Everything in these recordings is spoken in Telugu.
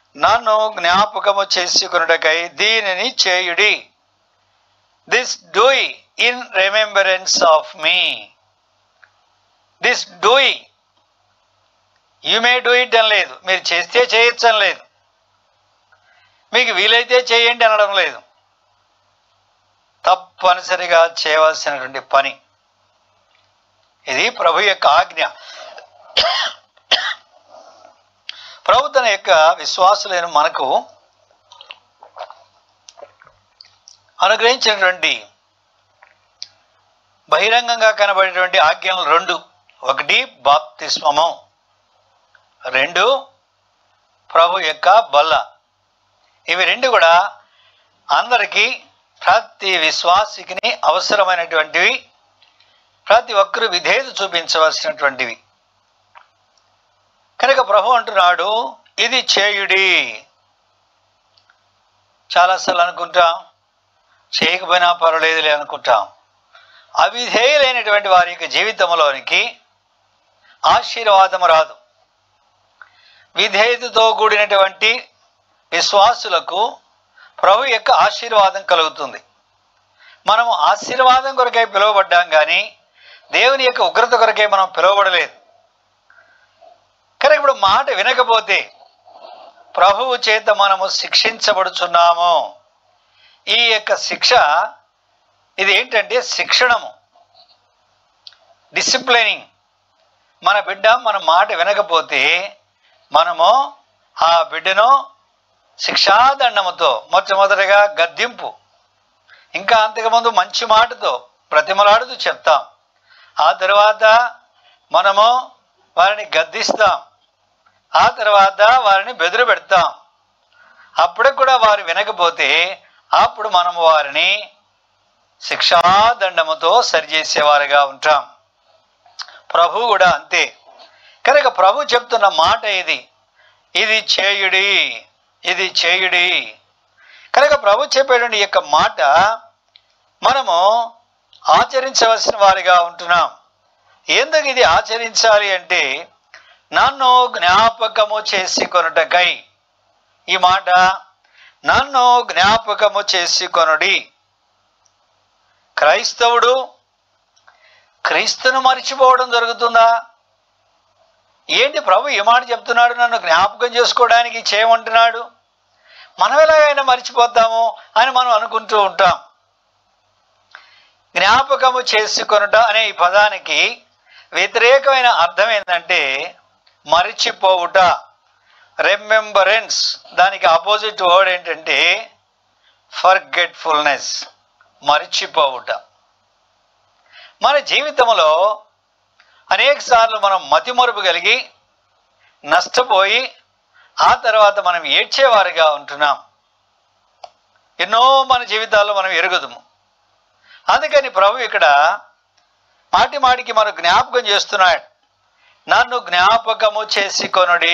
నన్ను జ్ఞాపకము చేసుకున్నటకై దీనిని చేయుడి this do ye in remembrance of me this do ye you may do it అని లేదు మీరు చేస్తే చేయొచ్చు అని లేదు మీకు వీలైతే చేయండి అనడం లేదు తప్పనిసరిగా చేయవలసినటువంటి పని ఇది ప్రభు యొక్క ఆజ్ఞ ప్రభు తన యొక్క విశ్వాసులైన మనకు అనుగ్రహించినటువంటి బహిరంగంగా కనబడేటువంటి ఆజ్ఞలు రెండు ఒకటి బాప్తిస్మము రెండు ప్రభు యొక్క బల్ల ఇవి రెండు కూడా అందరికీ ప్రతి విశ్వాసికిని అవసరమైనటువంటివి ప్రతి ఒక్కరు విధేయత చూపించవలసినటువంటివి కనుక ప్రభు అంటున్నాడు ఇది చేయుడి చాలాసార్లు అనుకుంటాం చేయకపోయినా పర్వాలేదులే అనుకుంటాం అవిధేయులైనటువంటి వారి యొక్క జీవితంలోనికి ఆశీర్వాదం రాదు విధేయతతో కూడినటువంటి విశ్వాసులకు ప్రభు యొక్క ఆశీర్వాదం కలుగుతుంది మనము ఆశీర్వాదం కొరకై పిలువబడ్డాం కానీ దేవుని యొక్క ఉగ్రత కొరకై మనం పిలువబడలేదు కానీ ఇప్పుడు మాట వినకపోతే ప్రభువు చేత మనము శిక్షించబడుచున్నాము ఈ యొక్క శిక్ష ఇది ఏంటంటే శిక్షణము డిసిప్లైనింగ్ మన బిడ్డ మన మాట వినకపోతే మనము ఆ బిడ్డను శిక్షాదండముతో మొట్టమొదటిగా గద్దింపు ఇంకా అంతకుముందు మంచి మాటతో ప్రతిమలాడుతూ చెప్తాం ఆ తర్వాత మనము వారిని గద్దిస్తాం ఆ తర్వాత వారిని బెదిరి పెడతాం అప్పుడు కూడా వారు వినకపోతే అప్పుడు మనం వారిని శిక్షాదండముతో సరిచేసేవారుగా ఉంటాం ప్రభు కూడా అంతే కనుక ప్రభు చెప్తున్న మాట ఇది ఇది చేయుడి ఇది చేయుడి కనుక ప్రభు చెప్పేటువంటి ఈ యొక్క మాట మనము ఆచరించవలసిన వారిగా ఉంటున్నాం ఎందుకు ఇది ఆచరించాలి అంటే నన్ను జ్ఞాపకము చేసి కొనుటకై ఈ మాట నన్ను జ్ఞాపకము చేసి కొనుడి క్రైస్తవుడు క్రీస్తును మర్చిపోవడం జరుగుతుందా ఏంటి ప్రభు ఈ మాట చెప్తున్నాడు నన్ను జ్ఞాపకం చేసుకోవడానికి చేయమంటున్నాడు మనం ఎలాగైనా మర్చిపోతాము అని మనం అనుకుంటూ ఉంటాం జ్ఞాపకము చేసుకొనుట అనే ఈ పదానికి వ్యతిరేకమైన అర్థం ఏంటంటే మరిచిపోవుట రెమెంబరెన్స్ దానికి ఆపోజిట్ వర్డ్ ఏంటంటే ఫర్గెట్ఫుల్నెస్ మరిచిపోవుట మన జీవితంలో అనేక సార్లు మనం మతిమరుపు కలిగి నష్టపోయి ఆ తర్వాత మనం ఏడ్చేవారుగా ఉంటున్నాం ఎన్నో మన జీవితాల్లో మనం ఎరుగుదము అందుకని ప్రభు ఇక్కడ మాటి మాటికి మనకు జ్ఞాపకం చేస్తున్నాడు నన్ను జ్ఞాపకము చేసుకొనుడి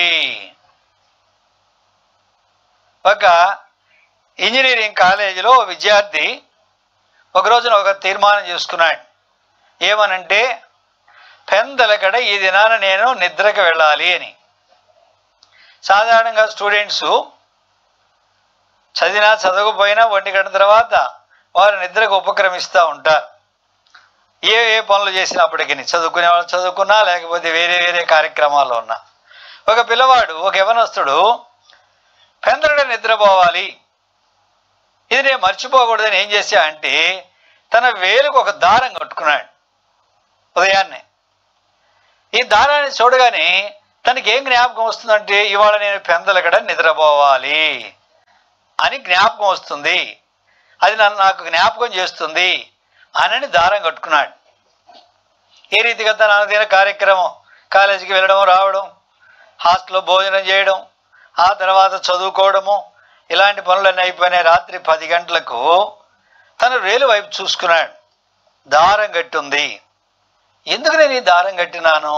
ఒక ఇంజనీరింగ్ కాలేజీలో ఓ విద్యార్థి ఒక రోజున ఒక తీర్మానం చేసుకున్నాడు ఏమనంటే పెందలకడ ఈ దినాన నేను నిద్రకు వెళ్ళాలి అని సాధారణంగా స్టూడెంట్స్ చదివినా చదవకపోయినా ఒంటి గంట తర్వాత వారు నిద్రకు ఉపక్రమిస్తూ ఉంటారు ఏ ఏ పనులు చేసినప్పటికీ చదువుకునే వాళ్ళు చదువుకున్నా లేకపోతే వేరే వేరే కార్యక్రమాల్లో ఉన్నా ఒక పిల్లవాడు ఒక యవనస్తుడు పెందరడ నిద్రపోవాలి ఇది నేను మర్చిపోకూడదని ఏం చేశా అంటే తన వేలుకు ఒక దారం కట్టుకున్నాడు ఉదయాన్నే ఈ దారాన్ని చూడగానే తనకి ఏం జ్ఞాపకం వస్తుందంటే ఇవాళ నేను పెందలకడ నిద్రపోవాలి అని జ్ఞాపకం వస్తుంది అది నన్ను నాకు జ్ఞాపకం చేస్తుంది అని దారం కట్టుకున్నాడు ఏ రీతిగా తన అనుదిన కార్యక్రమం కాలేజీకి వెళ్ళడం రావడం హాస్టల్లో భోజనం చేయడం ఆ తర్వాత చదువుకోవడము ఇలాంటి పనులన్నీ అయిపోయినాయి రాత్రి పది గంటలకు తను రేలు వైపు చూసుకున్నాడు దారం కట్టుంది ఎందుకు నేను ఈ దారం కట్టినాను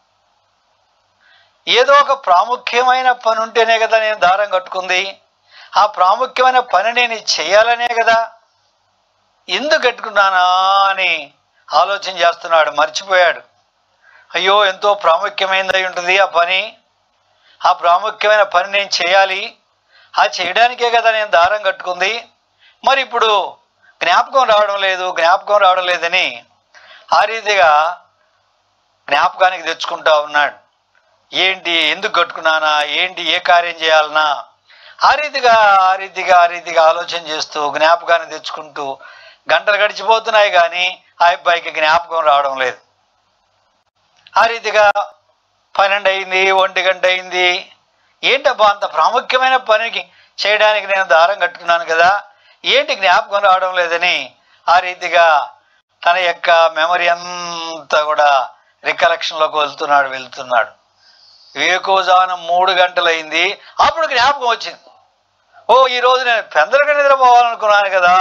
ఏదో ఒక ప్రాముఖ్యమైన పని ఉంటేనే కదా నేను దారం కట్టుకుంది ఆ ప్రాముఖ్యమైన పని నేను చేయాలనే కదా ఎందుకు కట్టుకున్నానా అని ఆలోచన చేస్తున్నాడు మర్చిపోయాడు అయ్యో ఎంతో ప్రాముఖ్యమైనది అయి ఉంటుంది ఆ పని ఆ ప్రాముఖ్యమైన పని నేను చేయాలి ఆ చేయడానికే కదా నేను దారం కట్టుకుంది మరి ఇప్పుడు జ్ఞాపకం రావడం లేదు జ్ఞాపకం రావడం లేదని ఆ రీతిగా జ్ఞాపకానికి తెచ్చుకుంటా ఉన్నాడు ఏంటి ఎందుకు కట్టుకున్నానా ఏంటి ఏ కార్యం చేయాలనా ఆ రీతిగా ఆ రీతిగా ఆ రీతిగా ఆలోచన చేస్తూ జ్ఞాపకాన్ని తెచ్చుకుంటూ గంటలు గడిచిపోతున్నాయి కానీ ఆ అబ్బాయికి జ్ఞాపకం రావడం లేదు ఆ రీతిగా పన్నెండు అయింది ఒంటి గంట అయింది ఏంటబ్బా అంత ప్రాముఖ్యమైన పనికి చేయడానికి నేను దారం కట్టుకున్నాను కదా ఏంటి జ్ఞాపకం రావడం లేదని ఆ రీతిగా తన యొక్క మెమరీ అంతా కూడా రికలెక్షన్లోకి వెళ్తున్నాడు వెళ్తున్నాడు వేకోజానం మూడు గంటలైంది అప్పుడు జ్ఞాపకం వచ్చింది ఓ ఈ రోజు నేను పెందలకి నిద్రపోవాలనుకున్నాను కదా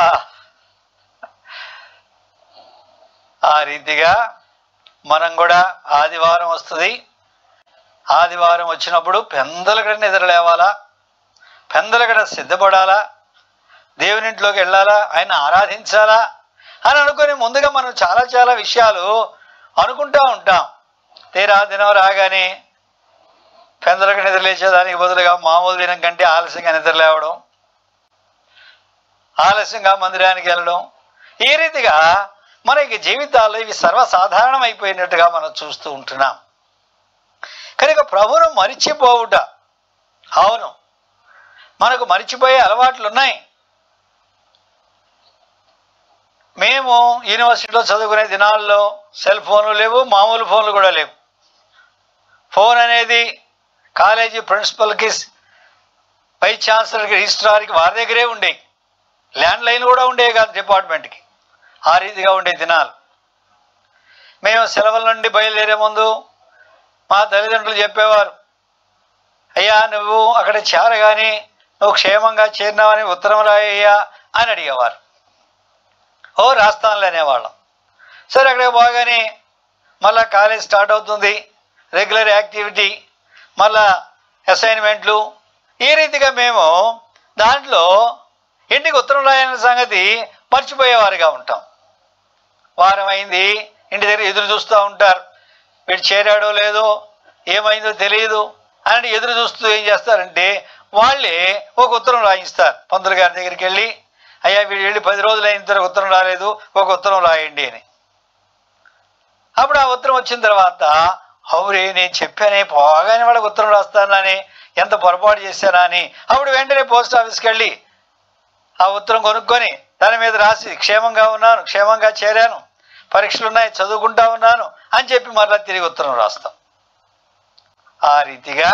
ఆ రీతిగా మనం కూడా ఆదివారం వస్తుంది ఆదివారం వచ్చినప్పుడు పెందలకడ నిద్ర లేవాలా పెందలకడ సిద్ధపడాలా దేవునింట్లోకి వెళ్ళాలా ఆయన ఆరాధించాలా అని అనుకొని ముందుగా మనం చాలా చాలా విషయాలు అనుకుంటా ఉంటాం తీరా దినం రాగానే పెందలకు నిద్ర లేచేదానికి బదులుగా మామూలు దినం కంటే ఆలస్యంగా నిద్ర లేవడం ఆలస్యంగా మందిరానికి వెళ్ళడం ఈ రీతిగా మనకి జీవితాల్లో ఇవి సర్వసాధారణం అయిపోయినట్టుగా మనం చూస్తూ ఉంటున్నాం కనుక ప్రభువును మరిచిపోవుట అవును మనకు మరిచిపోయే అలవాట్లు ఉన్నాయి మేము యూనివర్సిటీలో చదువుకునే దినాల్లో సెల్ ఫోన్లు లేవు మామూలు ఫోన్లు కూడా లేవు ఫోన్ అనేది కాలేజీ ప్రిన్సిపల్కి వైస్ ఛాన్సలర్కి రిజిస్ట్రార్కి వారి దగ్గరే ఉండేవి ల్యాండ్ లైన్ కూడా ఉండేవి కాదు డిపార్ట్మెంట్కి ఆ రీతిగా ఉండే దినాలు మేము సెలవుల నుండి బయలుదేరే ముందు మా తల్లిదండ్రులు చెప్పేవారు అయ్యా నువ్వు అక్కడ చేరగాని నువ్వు క్షేమంగా చేరినావని ఉత్తరం రాయ్యా అని అడిగేవారు ఓ రాస్తానులే అనేవాళ్ళం సరే అక్కడికి పోగానే మళ్ళా కాలేజ్ స్టార్ట్ అవుతుంది రెగ్యులర్ యాక్టివిటీ మళ్ళా అసైన్మెంట్లు ఈ రీతిగా మేము దాంట్లో ఇంటికి ఉత్తరం రాయని సంగతి మర్చిపోయేవారుగా ఉంటాం వారం అయింది ఇంటి దగ్గర ఎదురు చూస్తూ ఉంటారు వీడు చేరాడో లేదో ఏమైందో తెలియదు అని ఎదురు చూస్తూ ఏం చేస్తారంటే వాళ్ళే ఒక ఉత్తరం రాయిస్తారు పంతులు గారి దగ్గరికి వెళ్ళి అయ్యా వీడు వెళ్ళి పది రోజులు అయిన తర్వాత ఉత్తరం రాలేదు ఒక ఉత్తరం రాయండి అని అప్పుడు ఆ ఉత్తరం వచ్చిన తర్వాత అవురే నేను చెప్పానే పోగానే వాళ్ళకి ఉత్తరం రాస్తానని ఎంత పొరపాటు చేశానా అని అప్పుడు వెంటనే పోస్ట్ ఆఫీస్కి వెళ్ళి ఆ ఉత్తరం కొనుక్కొని దాని మీద రాసి క్షేమంగా ఉన్నాను క్షేమంగా చేరాను పరీక్షలు ఉన్నాయి చదువుకుంటా ఉన్నాను అని చెప్పి మరలా తిరిగి ఉత్తరం రాస్తాం ఆ రీతిగా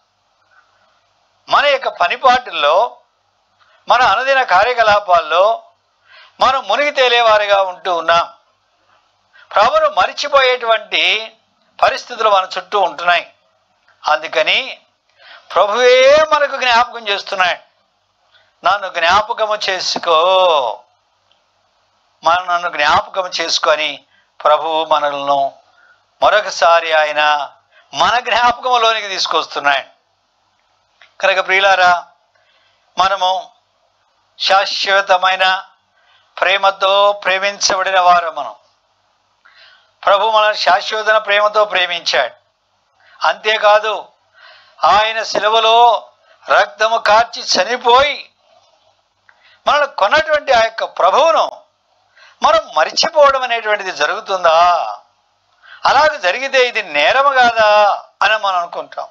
మన యొక్క పనిపాటుల్లో మన అనుదిన కార్యకలాపాల్లో మనం మునిగి తేలేవారిగా ఉంటూ ఉన్నాం ప్రభును మరిచిపోయేటువంటి పరిస్థితులు మన చుట్టూ ఉంటున్నాయి అందుకని ప్రభువే మనకు జ్ఞాపకం చేస్తున్నాడు నన్ను జ్ఞాపకము చేసుకో మన నన్ను జ్ఞాపకం చేసుకొని ప్రభువు మనలను మరొకసారి ఆయన మన జ్ఞాపకంలోనికి తీసుకొస్తున్నాడు కనుక ప్రియులారా మనము శాశ్వతమైన ప్రేమతో ప్రేమించబడిన వారు మనం ప్రభు మనల్ని శాశ్వతన ప్రేమతో ప్రేమించాడు అంతేకాదు ఆయన సెలవులో రక్తము కార్చి చనిపోయి మనల్ని కొన్నటువంటి ఆ యొక్క ప్రభువును మనం మరిచిపోవడం అనేటువంటిది జరుగుతుందా అలాగ జరిగితే ఇది నేరము కాదా అని మనం అనుకుంటాం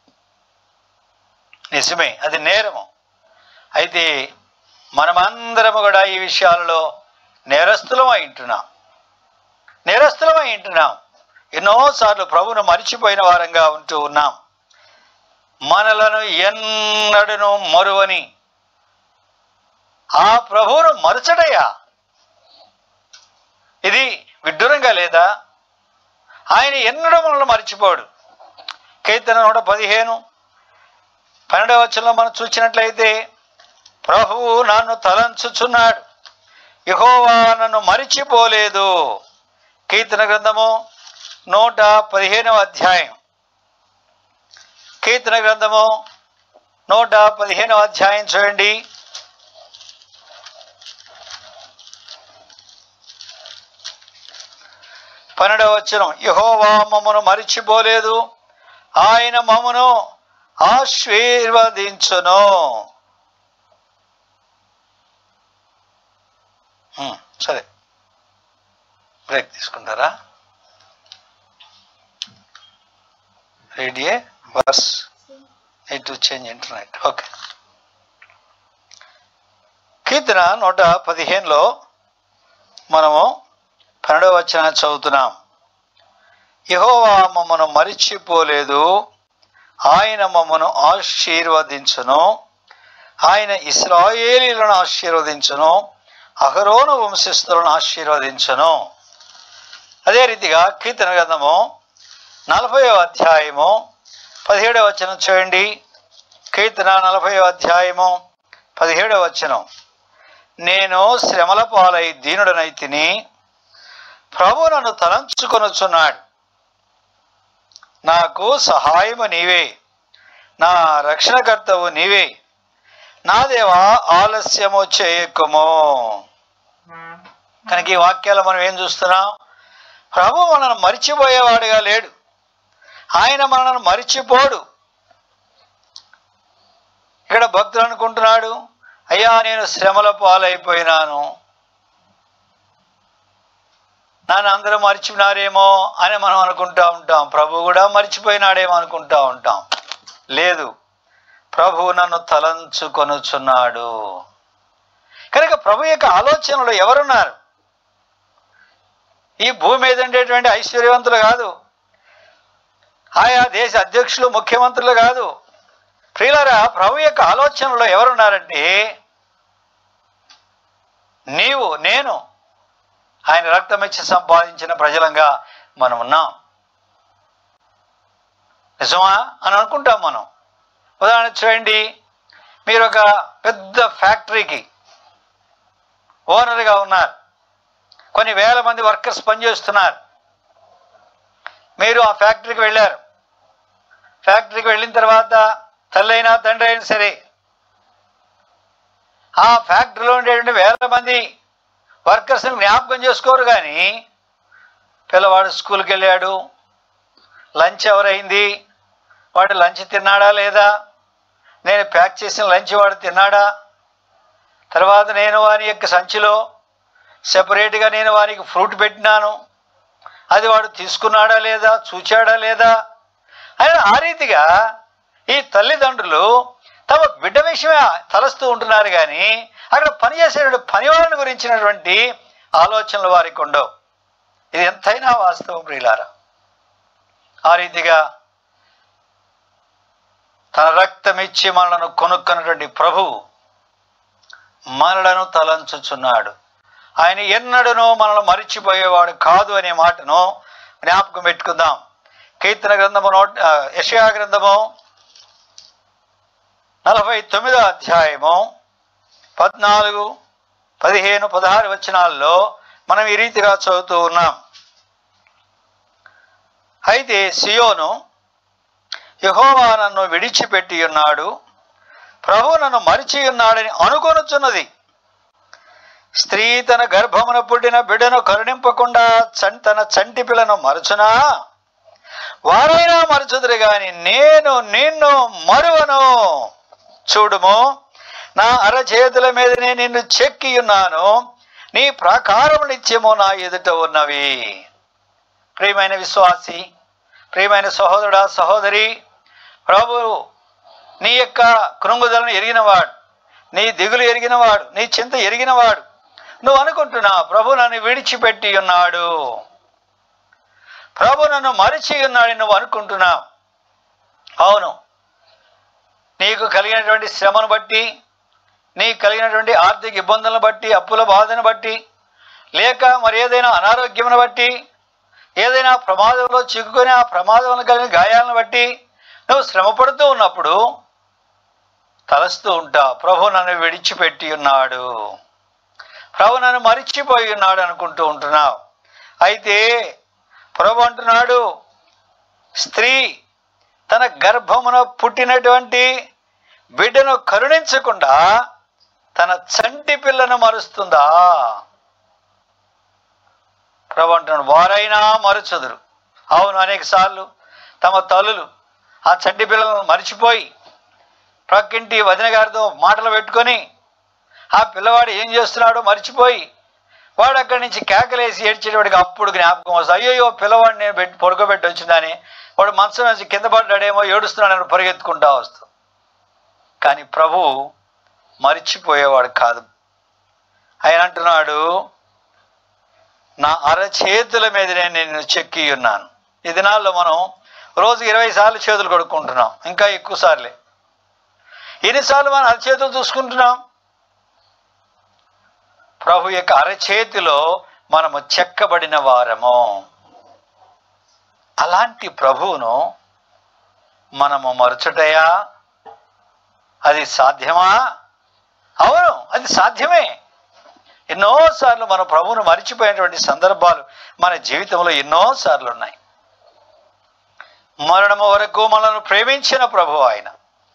నిజమే అది నేరము అయితే మనమందరము కూడా ఈ విషయాలలో నేరస్తులం అయింటున్నాం నేరస్తులం అయింటున్నాం ఎన్నోసార్లు ప్రభువును మరిచిపోయిన వారంగా ఉంటూ ఉన్నాం మనలను ఎన్నడను మరువని ఆ ప్రభువును మరుచడయా ఇది విడ్డూరంగా లేదా ఆయన ఎన్నడూ మనల్ని మర్చిపోడు కీర్తన నూట పదిహేను పన్నెండవ వచనంలో మనం చూసినట్లయితే ప్రభువు నన్ను తలంచుచున్నాడు యహోవా నన్ను మరిచిపోలేదు కీర్తన గ్రంథము నూట పదిహేనవ అధ్యాయం కీర్తన గ్రంథము నూట పదిహేనవ అధ్యాయం చూడండి పన్నెండవ వచనం యహోవా మమ్మను మరిచిపోలేదు ఆయన మమ్మను ఆశీర్వదించును ఉమ్, సరే బ్రేక్ తీసుకుంటారా రేడియే వర్స్ నీట్ టు చేంజ్ ఇంటర్నెట్ ఓకే కీర్తన నూట పదిహేనులో మనము పన్నెండవ వచన చదువుతున్నాం యహోవా మమ్మను మరిచిపోలేదు ఆయన మమ్మను ఆశీర్వదించును ఆయన ఇస్రాయేలీలను ఆశీర్వదించును అహరోను వంశస్థులను ఆశీర్వదించును అదే రీతిగా కీర్తన గ్రంథము నలభై అధ్యాయము పదిహేడవ వచనం చూడండి కీర్తన నలభై అధ్యాయము పదిహేడవ వచనం నేను శ్రమల పాలై దీనుడనై తిని ప్రభు నన్ను తలంచుకొనుచున్నాడు నాకు సహాయము నీవే నా రక్షణకర్తవు నీవే నా దేవా ఆలస్యము చేయకుము కనుక ఈ వాక్యాలు మనం ఏం చూస్తున్నాం ప్రభు మనల్ని మరిచిపోయేవాడుగా లేడు ఆయన మనల్ని మరిచిపోడు ఇక్కడ భక్తులు అనుకుంటున్నాడు అయ్యా నేను శ్రమల పాలైపోయినాను నన్ను అందరూ మర్చిపోయినారేమో అని మనం అనుకుంటా ఉంటాం ప్రభు కూడా మర్చిపోయినాడేమో అనుకుంటా ఉంటాం లేదు ప్రభు నన్ను తలంచుకొనుచున్నాడు కనుక ప్రభు యొక్క ఆలోచనలో ఎవరున్నారు ఈ భూమి మీద ఉండేటువంటి ఐశ్వర్యవంతులు కాదు ఆయా దేశ అధ్యక్షులు ముఖ్యమంత్రులు కాదు ప్రియులరా ప్రభు యొక్క ఆలోచనలో ఎవరున్నారంటే నీవు నేను ఆయన రక్తమిచ్చి సంపాదించిన ప్రజలంగా మనం ఉన్నాం నిజమా అని అనుకుంటాం మనం ఉదాహరణ చూడండి మీరు ఒక పెద్ద ఫ్యాక్టరీకి ఓనర్గా ఉన్నారు కొన్ని వేల మంది వర్కర్స్ పనిచేస్తున్నారు మీరు ఆ ఫ్యాక్టరీకి వెళ్ళారు ఫ్యాక్టరీకి వెళ్ళిన తర్వాత తల్లి అయినా తండ్రి అయినా సరే ఆ ఫ్యాక్టరీలో ఉండేటువంటి వేల మంది వర్కర్స్ని జ్ఞాపకం చేసుకోరు కానీ పిల్లవాడు స్కూల్కి వెళ్ళాడు లంచ్ ఎవరైంది వాడు లంచ్ తిన్నాడా లేదా నేను ప్యాక్ చేసిన లంచ్ వాడు తిన్నాడా తర్వాత నేను వాని యొక్క సంచిలో సెపరేట్గా నేను వానికి ఫ్రూట్ పెట్టినాను అది వాడు తీసుకున్నాడా లేదా చూచాడా లేదా అని ఆ రీతిగా ఈ తల్లిదండ్రులు తమ బిడ్డ విషయమే తలస్తూ ఉంటున్నారు కానీ అక్కడ పనిచేసేటువంటి పని వాళ్ళని గురించినటువంటి ఆలోచనలు వారికి ఉండవు ఇది ఎంతైనా వాస్తవం ప్రియులారా ఆ రీతిగా తన రక్తమిచ్చి మనలను కొనుక్కున్నటువంటి ప్రభువు మనలను తలంచుచున్నాడు ఆయన ఎన్నడనో మనల్ని మరిచిపోయేవాడు కాదు అనే మాటను జ్ఞాపకం పెట్టుకుందాం కీర్తన గ్రంథము నోట్ ఆ, యెషయా గ్రంథము నలభై తొమ్మిదో అధ్యాయము పద్నాలుగు పదిహేను పదహారు వచనాల్లో మనం ఈ రీతిగా చదువుతూ ఉన్నాం అయితే సియోను యహోవా నన్ను విడిచిపెట్టి ఉన్నాడు ప్రభు నన్ను మరిచి ఉన్నాడని అనుకొనుచున్నది స్త్రీ తన గర్భమున పుట్టిన బిడ్డను కరుణింపకుండా చం- తన చంటి పిల్లను మరచునా వారైనా మరచుదురు గాని నేను నిన్ను మరువను చూడుము నా అరచేతుల మీదనే నిన్ను చెక్కి ఉన్నాను నీ ప్రాకారము నిత్యము నా ఎదుట ఉన్నవి ప్రియమైన విశ్వాసి ప్రియమైన సహోదరుడా సహోదరి ప్రభు నీ యొక్క కృంగుదలను ఎరిగినవాడు నీ దిగులు ఎరిగినవాడు నీ చింత ఎరిగినవాడు నువ్వు అనుకుంటున్నా ప్రభు నన్ను విడిచిపెట్టి ఉన్నాడు ప్రభు నన్ను మరిచి ఉన్నాడని నువ్వు అనుకుంటున్నావు అవును నీకు కలిగినటువంటి శ్రమను బట్టి నీకు కలిగినటువంటి ఆర్థిక ఇబ్బందులను బట్టి అప్పుల బాధను బట్టి లేక మరి ఏదైనా అనారోగ్యమును బట్టి ఏదైనా ప్రమాదంలో చిక్కుకొని ఆ ప్రమాదంలో కలిగిన గాయాలను బట్టి నువ్వు శ్రమపడుతూ ఉన్నప్పుడు తలస్తూ ఉంటావు ప్రభు నన్ను విడిచిపెట్టి ఉన్నాడు ప్రభు నన్ను మరిచిపోయి ఉన్నాడు అనుకుంటూ ఉంటున్నావు అయితే ప్రభు అంటున్నాడు స్త్రీ తన గర్భమున పుట్టినటువంటి బిడ్డను కరుణించకుండా తన చంటి పిల్లను మరుస్తుందా ప్రభు అంటున్నాడు వారైనా మరుచుదురు అవును అనేక సార్లు తమ తల్లులు ఆ చంటి పిల్లలను మరిచిపోయి ప్రక్కింటి వదిన గారితో మాటలు పెట్టుకొని ఆ పిల్లవాడు ఏం చేస్తున్నాడో మర్చిపోయి వాడు అక్కడి నుంచి కేకలేసి ఏడ్చేటవాడికి అప్పుడు జ్ఞాపకం వస్తుంది అయ్యో పిల్లవాడిని నేను పెట్టి పడుకోబెట్టి వచ్చిందని వాడు మంచం నుంచి కింద పడ్డాడేమో ఏడుస్తున్నాడని పరిగెత్తుకుంటా వస్తూ కానీ ప్రభు మరిచిపోయేవాడు కాదు ఆయన అంటున్నాడు నా అరచేతుల మీద నేను నిన్ను చెక్కి ఉన్నాను ఈ దినాల్లో మనం రోజు ఇరవై సార్లు చేతులు కడుక్కుంటున్నాం ఇంకా ఎక్కువ సార్లే ఎన్నిసార్లు మనం అరచేతులు చూసుకుంటున్నాం ప్రభు యొక్క అరచేతిలో మనము చెక్కబడిన వారము అలాంటి ప్రభువును మనము మరచుటయా అది సాధ్యమా అవును అది సాధ్యమే ఎన్నోసార్లు మన ప్రభువును మరిచిపోయినటువంటి సందర్భాలు మన జీవితంలో ఎన్నోసార్లు ఉన్నాయి మరణము వరకు మనల్ని ప్రేమించిన ప్రభు ఆయన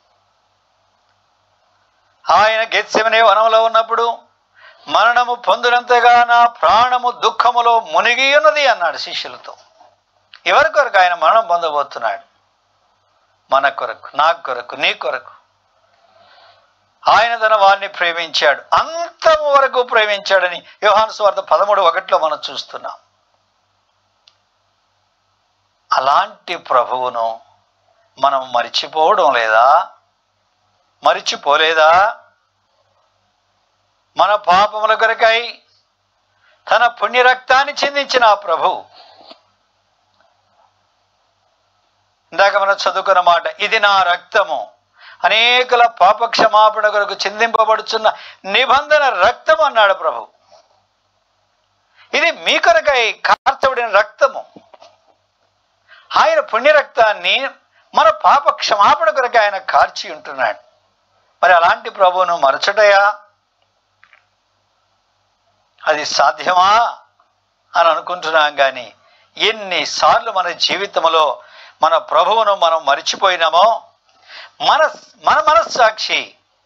ఆయన గెత్సెమనే వనంలో ఉన్నప్పుడు మరణము పొందినంతగా నా ప్రాణము దుఃఖములో మునిగి ఉన్నది అన్నాడు శిష్యులతో ఎవరి కొరకు ఆయన మరణం పొందబోతున్నాడు మన కొరకు నా కొరకు నీ కొరకు ఆయన తన వారిని ప్రేమించాడు అంతము వరకు ప్రేమించాడని యోహాను స్వార్థ పదమూడు ఒకటిలో మనం చూస్తున్నాం అలాంటి ప్రభువును మనం మరిచిపోవడం లేదా మరిచిపోలేదా మన పాపముల కొరకై తన పుణ్య రక్తాన్ని చెందించిన ఆ ప్రభు ఇందాక మనం చదువుకున్న మాట ఇది నా రక్తము అనేకుల పాప క్షమాపణ కొరకు చిందింపబడుచున్న నిబంధన రక్తం అన్నాడు ప్రభు ఇది మీ కొరకై కార్చబడిన రక్తము ఆయన పుణ్య రక్తాన్ని మన పాప క్షమాపణ కొరకు ఆయన కార్చి ఉంటున్నాడు మరి అలాంటి ప్రభువును మరచటయా అది సాధ్యమా అని అనుకుంటున్నాం కానీ ఎన్నిసార్లు మన జీవితంలో మన ప్రభువును మనం మరిచిపోయినామో మన మన మనస్సాక్షి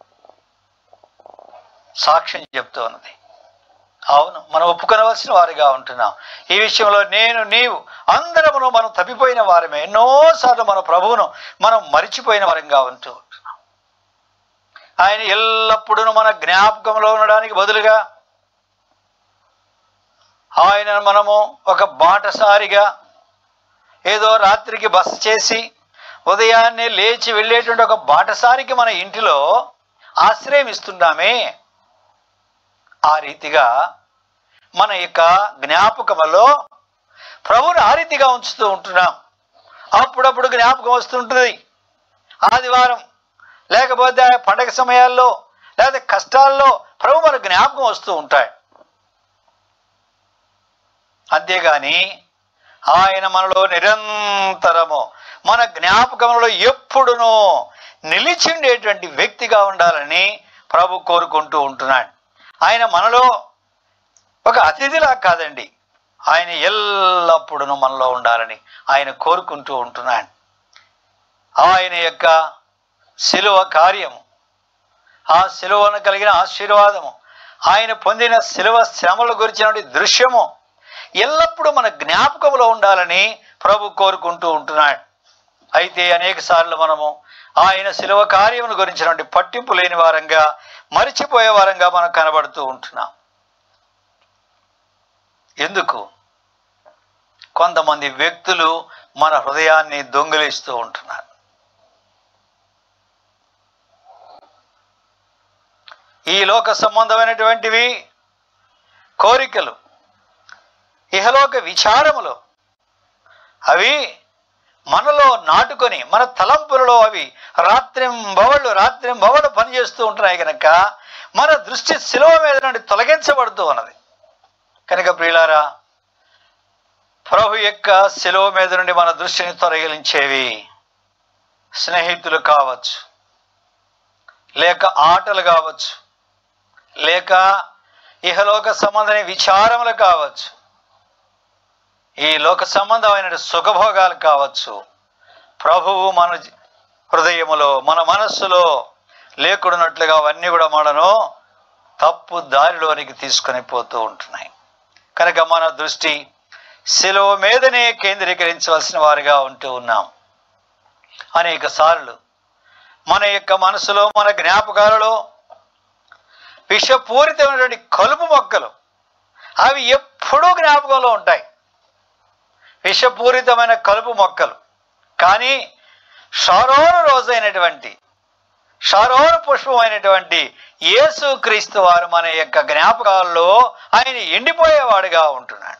సాక్ష్యం చెప్తూ ఉన్నది అవును మనం ఒప్పుకొనవలసిన వారిగా ఉంటున్నాం ఈ విషయంలో నేను నీవు అందరమును మనం తప్పిపోయిన వారమే ఎన్నోసార్లు మన ప్రభువును మనం మరిచిపోయిన వారంగా ఉంటూ ఉంటున్నాం ఆయన ఎల్లప్పుడూ మన జ్ఞాపకంలో ఉండడానికి బదులుగా ఆయన మనము ఒక బాటసారిగా ఏదో రాత్రికి బస చేసి ఉదయాన్నే లేచి వెళ్ళేటువంటి ఒక బాటసారికి మన ఇంటిలో ఆశ్రయం ఇస్తున్నామే ఆ రీతిగా మన యొక్క జ్ఞాపకములో ప్రభుని ఆ రీతిగా ఉంచుతూ ఉంటున్నాం అప్పుడప్పుడు జ్ఞాపకం వస్తుంటుంది ఆదివారం లేకపోతే పండగ సమయాల్లో లేకపోతే కష్టాల్లో ప్రభు మన జ్ఞాపకం వస్తూ ఉంటాయి అంతేగాని ఆయన మనలో నిరంతరము మన జ్ఞాపకములలో ఎప్పుడునూ నిలిచిండేటువంటి వ్యక్తిగా ఉండాలని ప్రభు కోరుకుంటూ ఉంటున్నాడు ఆయన మనలో ఒక అతిథిలా కాదండి ఆయన ఎల్లప్పుడూ మనలో ఉండాలని ఆయన కోరుకుంటూ ఉంటున్నాడు ఆయన యొక్క శిలువ కార్యము ఆ శిలువను కలిగిన ఆశీర్వాదము ఆయన పొందిన శిలువ శ్రమల గురించినటువంటి దృశ్యము ఎల్లప్పుడూ మన జ్ఞాపకంలో ఉండాలని ప్రభు కోరుకుంటూ ఉంటున్నాడు అయితే అనేక సార్లు మనము ఆయన శిలువ కార్యమును గురించినటువంటి పట్టింపు లేని వారంగా మరిచిపోయే వారంగా మనం కనబడుతూ ఉంటున్నాం ఎందుకు కొంతమంది వ్యక్తులు మన హృదయాన్ని దొంగిలిస్తూ ఉంటున్నారు ఈ లోక సంబంధమైనటువంటివి కోరికలు ఇహలోక విచారములు అవి మనలో నాటుకొని మన తలంపులలో అవి రాత్రింబవళ్ళు రాత్రింబవళ్ళు పనిచేస్తూ ఉంటున్నాయి కనుక మన దృష్టి శిలువ మీద నుండి తొలగించబడుతూ ఉన్నది కనుక ప్రియులారా ప్రభు యొక్క శిలువ మీద నుండి మన దృష్టిని తొలగించేవి స్నేహితులు కావచ్చు లేక ఆటలు కావచ్చు లేక ఇహలోక సంబంధమైన విచారములు కావచ్చు ఈ లోక సంబంధమైన సుఖభోగాలు కావచ్చు ప్రభువు మన జీ- హృదయములో మన మనస్సులో లేకున్నట్లుగా అవన్నీ కూడా మనను తప్పు దారిలోనికి తీసుకొని పోతూ ఉంటున్నాయి కనుక మన దృష్టి శిలువ మీదనే కేంద్రీకరించవలసిన వారిగా ఉంటూ ఉన్నాం అనేక సార్లు మన యొక్క మనసులో మన జ్ఞాపకాలలో విషపూరితమైనటువంటి కలుపు మొక్కలు అవి ఎప్పుడూ జ్ఞాపకంలో ఉంటాయి విషపూరితమైన కలుపు మొక్కలు కానీ షారోను రోజైనటువంటి షారోను పుష్పమైనటువంటి యేసు క్రీస్తు వారు మన యొక్క జ్ఞాపకాల్లో ఆయన ఎండిపోయేవాడుగా ఉంటున్నాడు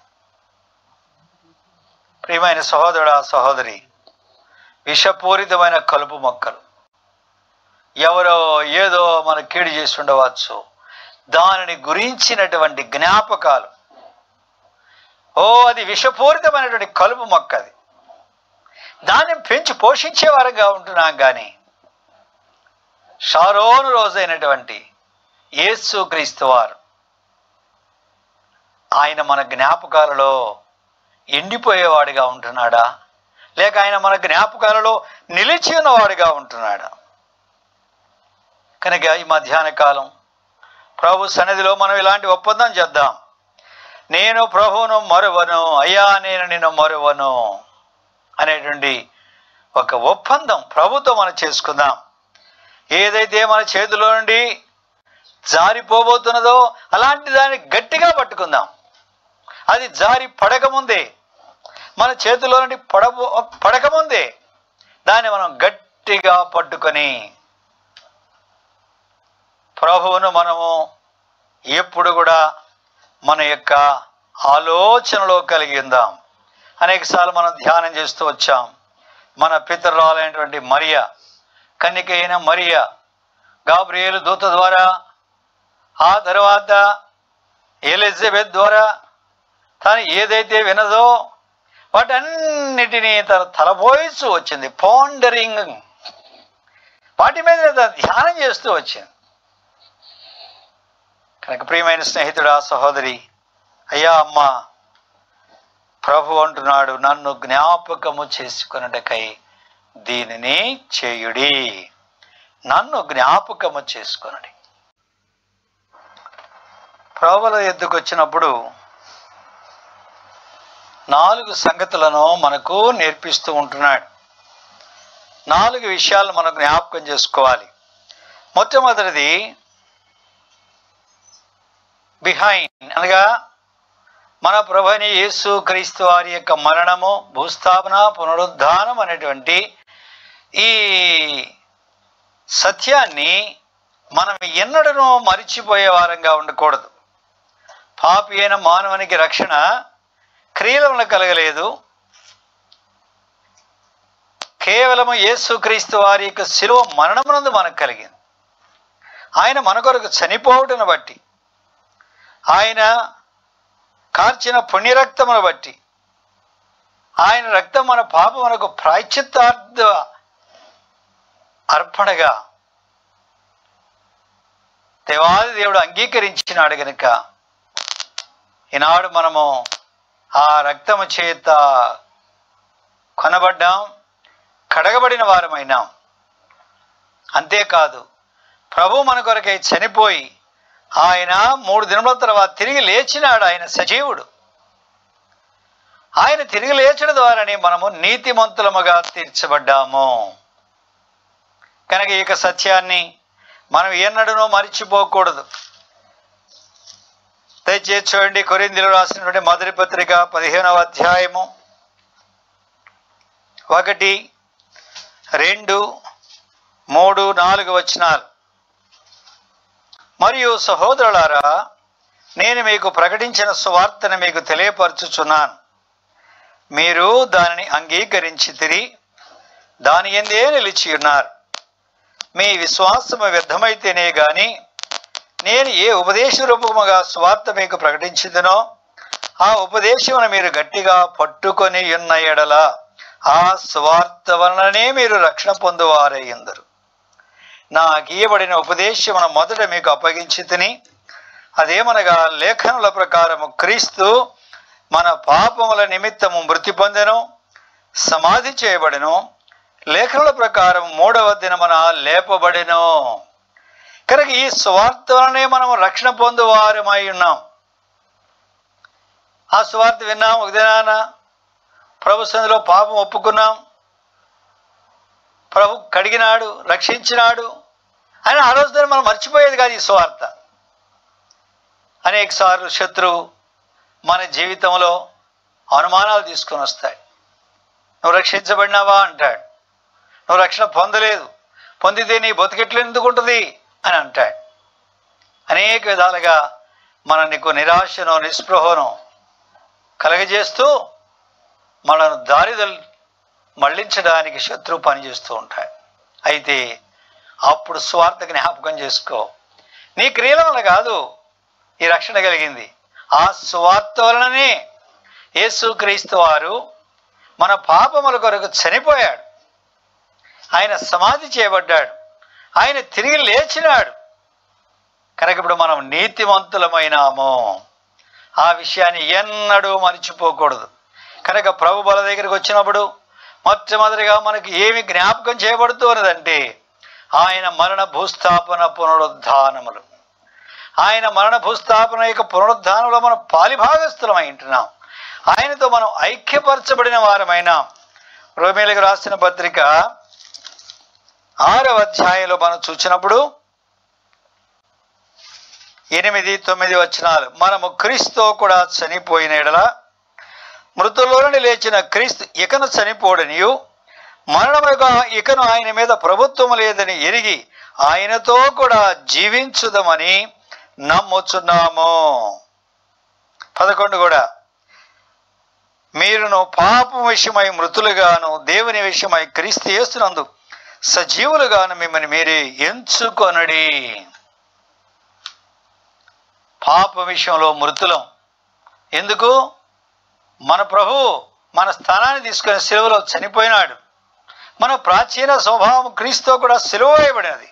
ప్రియమైన సహోదరుడా సహోదరి విషపూరితమైన కలుపు మొక్కలు ఎవరో ఏదో మన కీడు చేసి ఉండవచ్చు దానిని గురించినటువంటి జ్ఞాపకాలు ఓ అది విషపూరితమైనటువంటి కలుపు మొక్క అది దాన్ని పెంచి పోషించే వారంగా ఉంటున్నాం కానీ షారోను రోజైనటువంటి యేసు క్రీస్తు వారు ఆయన మన జ్ఞాపకాలలో ఎండిపోయేవాడిగా ఉంటున్నాడా లేక ఆయన మన జ్ఞాపకాలలో నిలిచి ఉన్నవాడిగా ఉంటున్నాడా కనుక ఈ మధ్యాహ్న కాలం ప్రభు సన్నిధిలో మనం ఇలాంటి ఒప్పందం చేద్దాం నేను ప్రభువును మరువను అయ్యా నేను నిన్ను మరువను అనేటువంటి ఒక ఒప్పందం ప్రభుతో మనం చేసుకుందాం ఏదైతే మన చేతిలో నుండి జారిపోబోతున్నదో అలాంటి దాన్ని గట్టిగా పట్టుకుందాం అది జారి పడకముందే మన చేతిలో నుండి పడబో పడకముందే దాన్ని మనం గట్టిగా పట్టుకొని ప్రభువును మనము ఎప్పుడు కూడా మన యొక్క ఆలోచనలో కలిగి ఉందాం అనేకసార్లు మనం ధ్యానం చేస్తూ వచ్చాం మన పితరురాలైనటువంటి మరియ కన్నిక అయిన మరియ గాబ్రియేలు దూత ద్వారా ఆ తర్వాత ఎలిజబెత్ ద్వారా తను ఏదైతే వినదో వాటన్నిటినీ తన తలపోయిస్తూ వచ్చింది పాండరింగ్ వాటి మీద తను ధ్యానం చేస్తూ వచ్చింది కనుక ప్రియమైన స్నేహితుడా సహోదరి అయ్యా అమ్మ ప్రభు అంటున్నాడు నన్ను జ్ఞాపకము చేసుకొనుటకై దీనిని చేయుడి నన్ను జ్ఞాపకము చేసుకొనుడి ప్రభుల ఎద్దుకు వచ్చినప్పుడు నాలుగు సంగతులను మనకు నేర్పిస్తూ ఉంటున్నాడు నాలుగు విషయాలు మనం జ్ఞాపకం చేసుకోవాలి మొట్టమొదటిది బిహైండ్ అనగా మన ప్రభుని యేసు క్రీస్తు వారి యొక్క మరణము భూస్థాపన పునరుద్ధానం అనేటువంటి ఈ సత్యాన్ని మనం ఎన్నడూ మరిచిపోయే వారంగా ఉండకూడదు పాపి అయిన మానవునికి రక్షణ క్రియల వలన కలగలేదు కేవలము యేసుక్రీస్తు వారి యొక్క శిలువ మరణమునందు మనకు కలిగింది ఆయన మన కొరకు చనిపోవటను బట్టి ఆయన కార్చిన పుణ్యరక్తమును బట్టి ఆయన రక్తం మన పాపమునకు ప్రాయశ్చిత్తార్థ అర్పణగా దేవాది దేవుడు అంగీకరించినాడు గనుక ఈనాడు మనము ఆ రక్తము చేత కొనబడ్డాం కడగబడిన వారమైనాం అంతేకాదు ప్రభు మన కొరకై చనిపోయి ఆయన మూడు దినముల తర్వాత తిరిగి లేచినాడు ఆయన సజీవుడు ఆయన తిరిగి లేచడం ద్వారానే మనము నీతిమంతులముగా తీర్చబడ్డాము కనుక ఈ యొక్క సత్యాన్ని మనం ఎన్నడూ మరిచిపోకూడదు దయచేసి చూడండి కొరిందులు రాసినటువంటి మొదటి పత్రిక పదిహేనవ అధ్యాయము ఒకటి రెండు మూడు నాలుగు వచనాలు మరియు సహోదరులారా నేను మీకు ప్రకటించిన సువార్తను మీకు తెలియపరచుచున్నాను మీరు దానిని అంగీకరించి తిరిగి దాని ఎందే నిలిచి ఉన్నారు మీ విశ్వాసము వ్యర్థమైతేనే గాని నేను ఏ ఉపదేశ రూపముగా స్వార్థ మీకు ప్రకటించిందనో ఆ ఉపదేశమును మీరు గట్టిగా పట్టుకొని ఉన్న ఎడల ఆ స్వార్థ వలననే మీరు రక్షణ పొందువారయ్యందరు నా గీయబడిన ఉపదేశమును మొదట మీకు అప్పగించి తిని అదేమనగా లేఖనుల ప్రకారము క్రీస్తు మన పాపముల నిమిత్తము మృతి పొందెను సమాధి చేయబడెను లేఖనుల ప్రకారం మూడవ దినమున లేపబడెను కనుక ఈ స్వార్థ వలనే మనం రక్షణ పొందువారమై ఉన్నాం ఆ స్వార్థ విన్నాం ఒక దినాన ప్రభు సంధిలో పాపం ఒప్పుకున్నాం ప్రభు కడిగినాడు రక్షించినాడు అని ఆ రోజున మనం మర్చిపోయేది కాదు ఈ స్వార్థ అనేక సార్లు శత్రువు మన జీవితంలో అనుమానాలు తీసుకొని వస్తాయి నువ్వు రక్షించబడినావా అంటాడు నువ్వు రక్షణ పొందలేదు పొందితే నీ బతుకెట్లు ఎందుకు ఉంటుంది అని అంటాడు అనేక విధాలుగా మన నీకు నిరాశను నిస్పృహను కలగజేస్తూ మనను దారిదల్ మళ్లించడానికి శత్రువు పనిచేస్తూ ఉంటాడు అయితే అప్పుడు స్వార్థ జ్ఞాపకం చేసుకో నీ క్రియల వల్ల కాదు ఈ రక్షణ కలిగింది ఆ స్వార్థ వలననే యేసుక్రీస్తు వారు మన పాపముల కొరకు చనిపోయాడు ఆయన సమాధి చేయబడ్డాడు ఆయన తిరిగి లేచినాడు కనుక ఇప్పుడు మనం నీతిమంతులమైనాము ఆ విషయాన్ని ఎన్నడూ మర్చిపోకూడదు కనుక ప్రభు బల దగ్గరికి వచ్చినప్పుడు మొట్టమొదటిగా మనకి ఏమి జ్ఞాపకం చేయబడుతూ ఉన్నదంటే ఆయన మరణ భూస్థాపన పునరుద్ధానములు ఆయన మరణ భూస్థాపన యొక్క పునరుద్ధానంలో మనం పాలిభాగస్థులమై ఉంటున్నాం ఆయనతో మనం ఐక్యపరచబడిన వారమైనాం రోమేలకు రాసిన పత్రిక ఆరవ అధ్యాయంలో మనం చూసినప్పుడు ఎనిమిది తొమ్మిది వచనాలు మనము క్రీస్తుతో కూడా చనిపోయిన ఎడల మృతుల్లో నుండి లేచిన క్రీస్తు ఇకను చనిపోడనియు మరణముగా ఇకను ఆయన మీద ప్రభుత్వం లేదని ఎరిగి ఆయనతో కూడా జీవించుదమని నమ్ముచున్నాము పదకొండు కూడా మీరును పాపం విషయమై మృతులుగాను దేవుని విషయమై క్రీస్తు చేస్తున్నందు సజీవులుగాను మిమ్మల్ని మీరే ఎంచుకొనడి పాప విషయంలో మృతులం ఎందుకు మన ప్రభు మన స్థానాన్ని తీసుకుని సెలవులో చనిపోయినాడు మన ప్రాచీన స్వభావం క్రీస్తుతో కూడా సెలవు వేయబడినది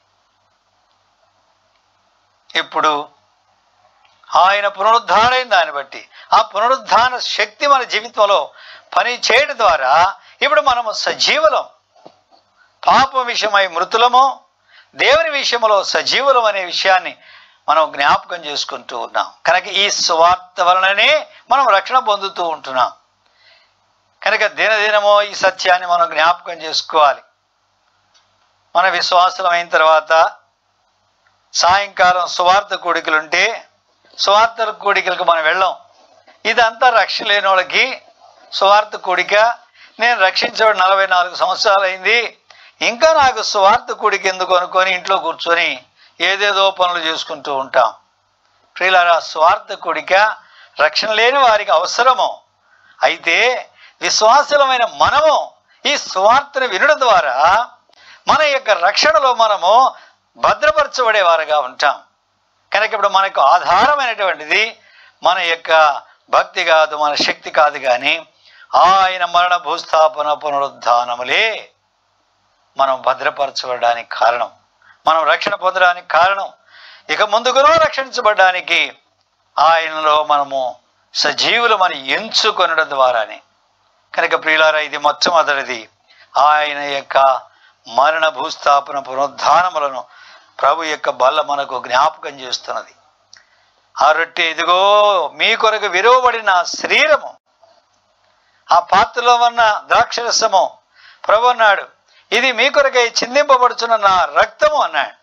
ఇప్పుడు ఆయన పునరుద్ధారైన దాన్ని బట్టి ఆ పునరుద్ధాన శక్తి మన జీవితంలో పని చేయడం ద్వారా ఇప్పుడు మనము సజీవులం పాప విషయమై మృతులము దేవుని విషయంలో సజీవులం అనే విషయాన్ని మనం జ్ఞాపకం చేసుకుంటూ ఉన్నాం కనుక ఈ స్వార్థ వలననే మనం రక్షణ పొందుతూ ఉంటున్నాం కనుక దినదినమో ఈ సత్యాన్ని మనం జ్ఞాపకం చేసుకోవాలి మన విశ్వాసం అయిన తర్వాత సాయంకాలం సువార్త కూడికలుంటే సువార్త కూడికలకు మనం వెళ్ళాం ఇదంతా రక్షణ లేని వాళ్ళకి సువార్త కూడిక నేను రక్షించబడి నలభై నాలుగు సంవత్సరాలు అయింది ఇంకా నాకు సువార్త కూడిక ఎందుకు అనుకొని ఇంట్లో కూర్చొని ఏదేదో పనులు చేసుకుంటూ ఉంటాం ప్రియులారా స్వార్థ కూడిక రక్షణ లేని వారికి అవసరము అయితే విశ్వాసులమైన మనము ఈ స్వార్థను వినడం ద్వారా మన యొక్క రక్షణలో మనము భద్రపరచబడే వారుగా ఉంటాం కనుక ఇప్పుడు మనకు ఆధారమైనటువంటిది మన యొక్క భక్తి కాదు మన శక్తి కాదు కానీ ఆయన మరణ భూస్థాపన పునరుద్ధానములే మనం భద్రపరచబడడానికి కారణం మనం రక్షణ పొందడానికి కారణం ఇక ముందుకునో రక్షించబడడానికి ఆయనలో మనము సజీవులు మనం ఎంచుకొనడం ద్వారానే కనుక ప్రియులారా ఇది మొట్టమొదటిది ఆయన యొక్క మరణ భూస్థాపన పునరుద్ధానములను ప్రభు యొక్క బల్ల మనకు జ్ఞాపకం చేస్తున్నది ఆ రొట్టె ఇదిగో మీ కొరకు విలువబడిన శరీరము ఆ పాత్రలో ఉన్న ద్రాక్షరసము ప్రభు అన్నాడు ఇది మీ కొరకై చిందింపబడుచున్న నా రక్తము అన్నాడు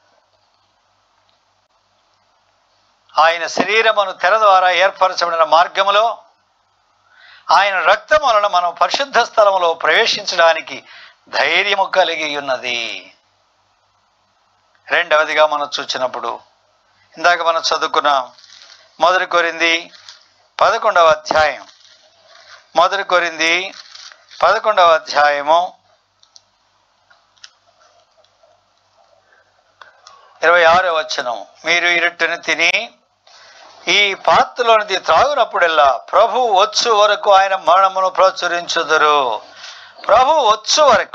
ఆయన శరీరమును తెర ద్వారా ఏర్పరచబడిన మార్గములో ఆయన రక్తం వలన మనం పరిశుద్ధ స్థలములో ప్రవేశించడానికి ధైర్యము కలిగి ఉన్నది రెండవదిగా మనం చూచినప్పుడు ఇందాక మనం చదువుకున్నాం మొదటి కోరింది పదకొండవ అధ్యాయం మొదటి కోరింది పదకొండవ అధ్యాయము ఇరవై ఆరో వచనం మీరు ఇరట్టుని తిని ఈ పాత్రలోనిది త్రాగునప్పుడల్లా ప్రభు వచ్చు వరకు ఆయన మరణమును ప్రచురించుదురు ప్రభు వచ్చు వరకు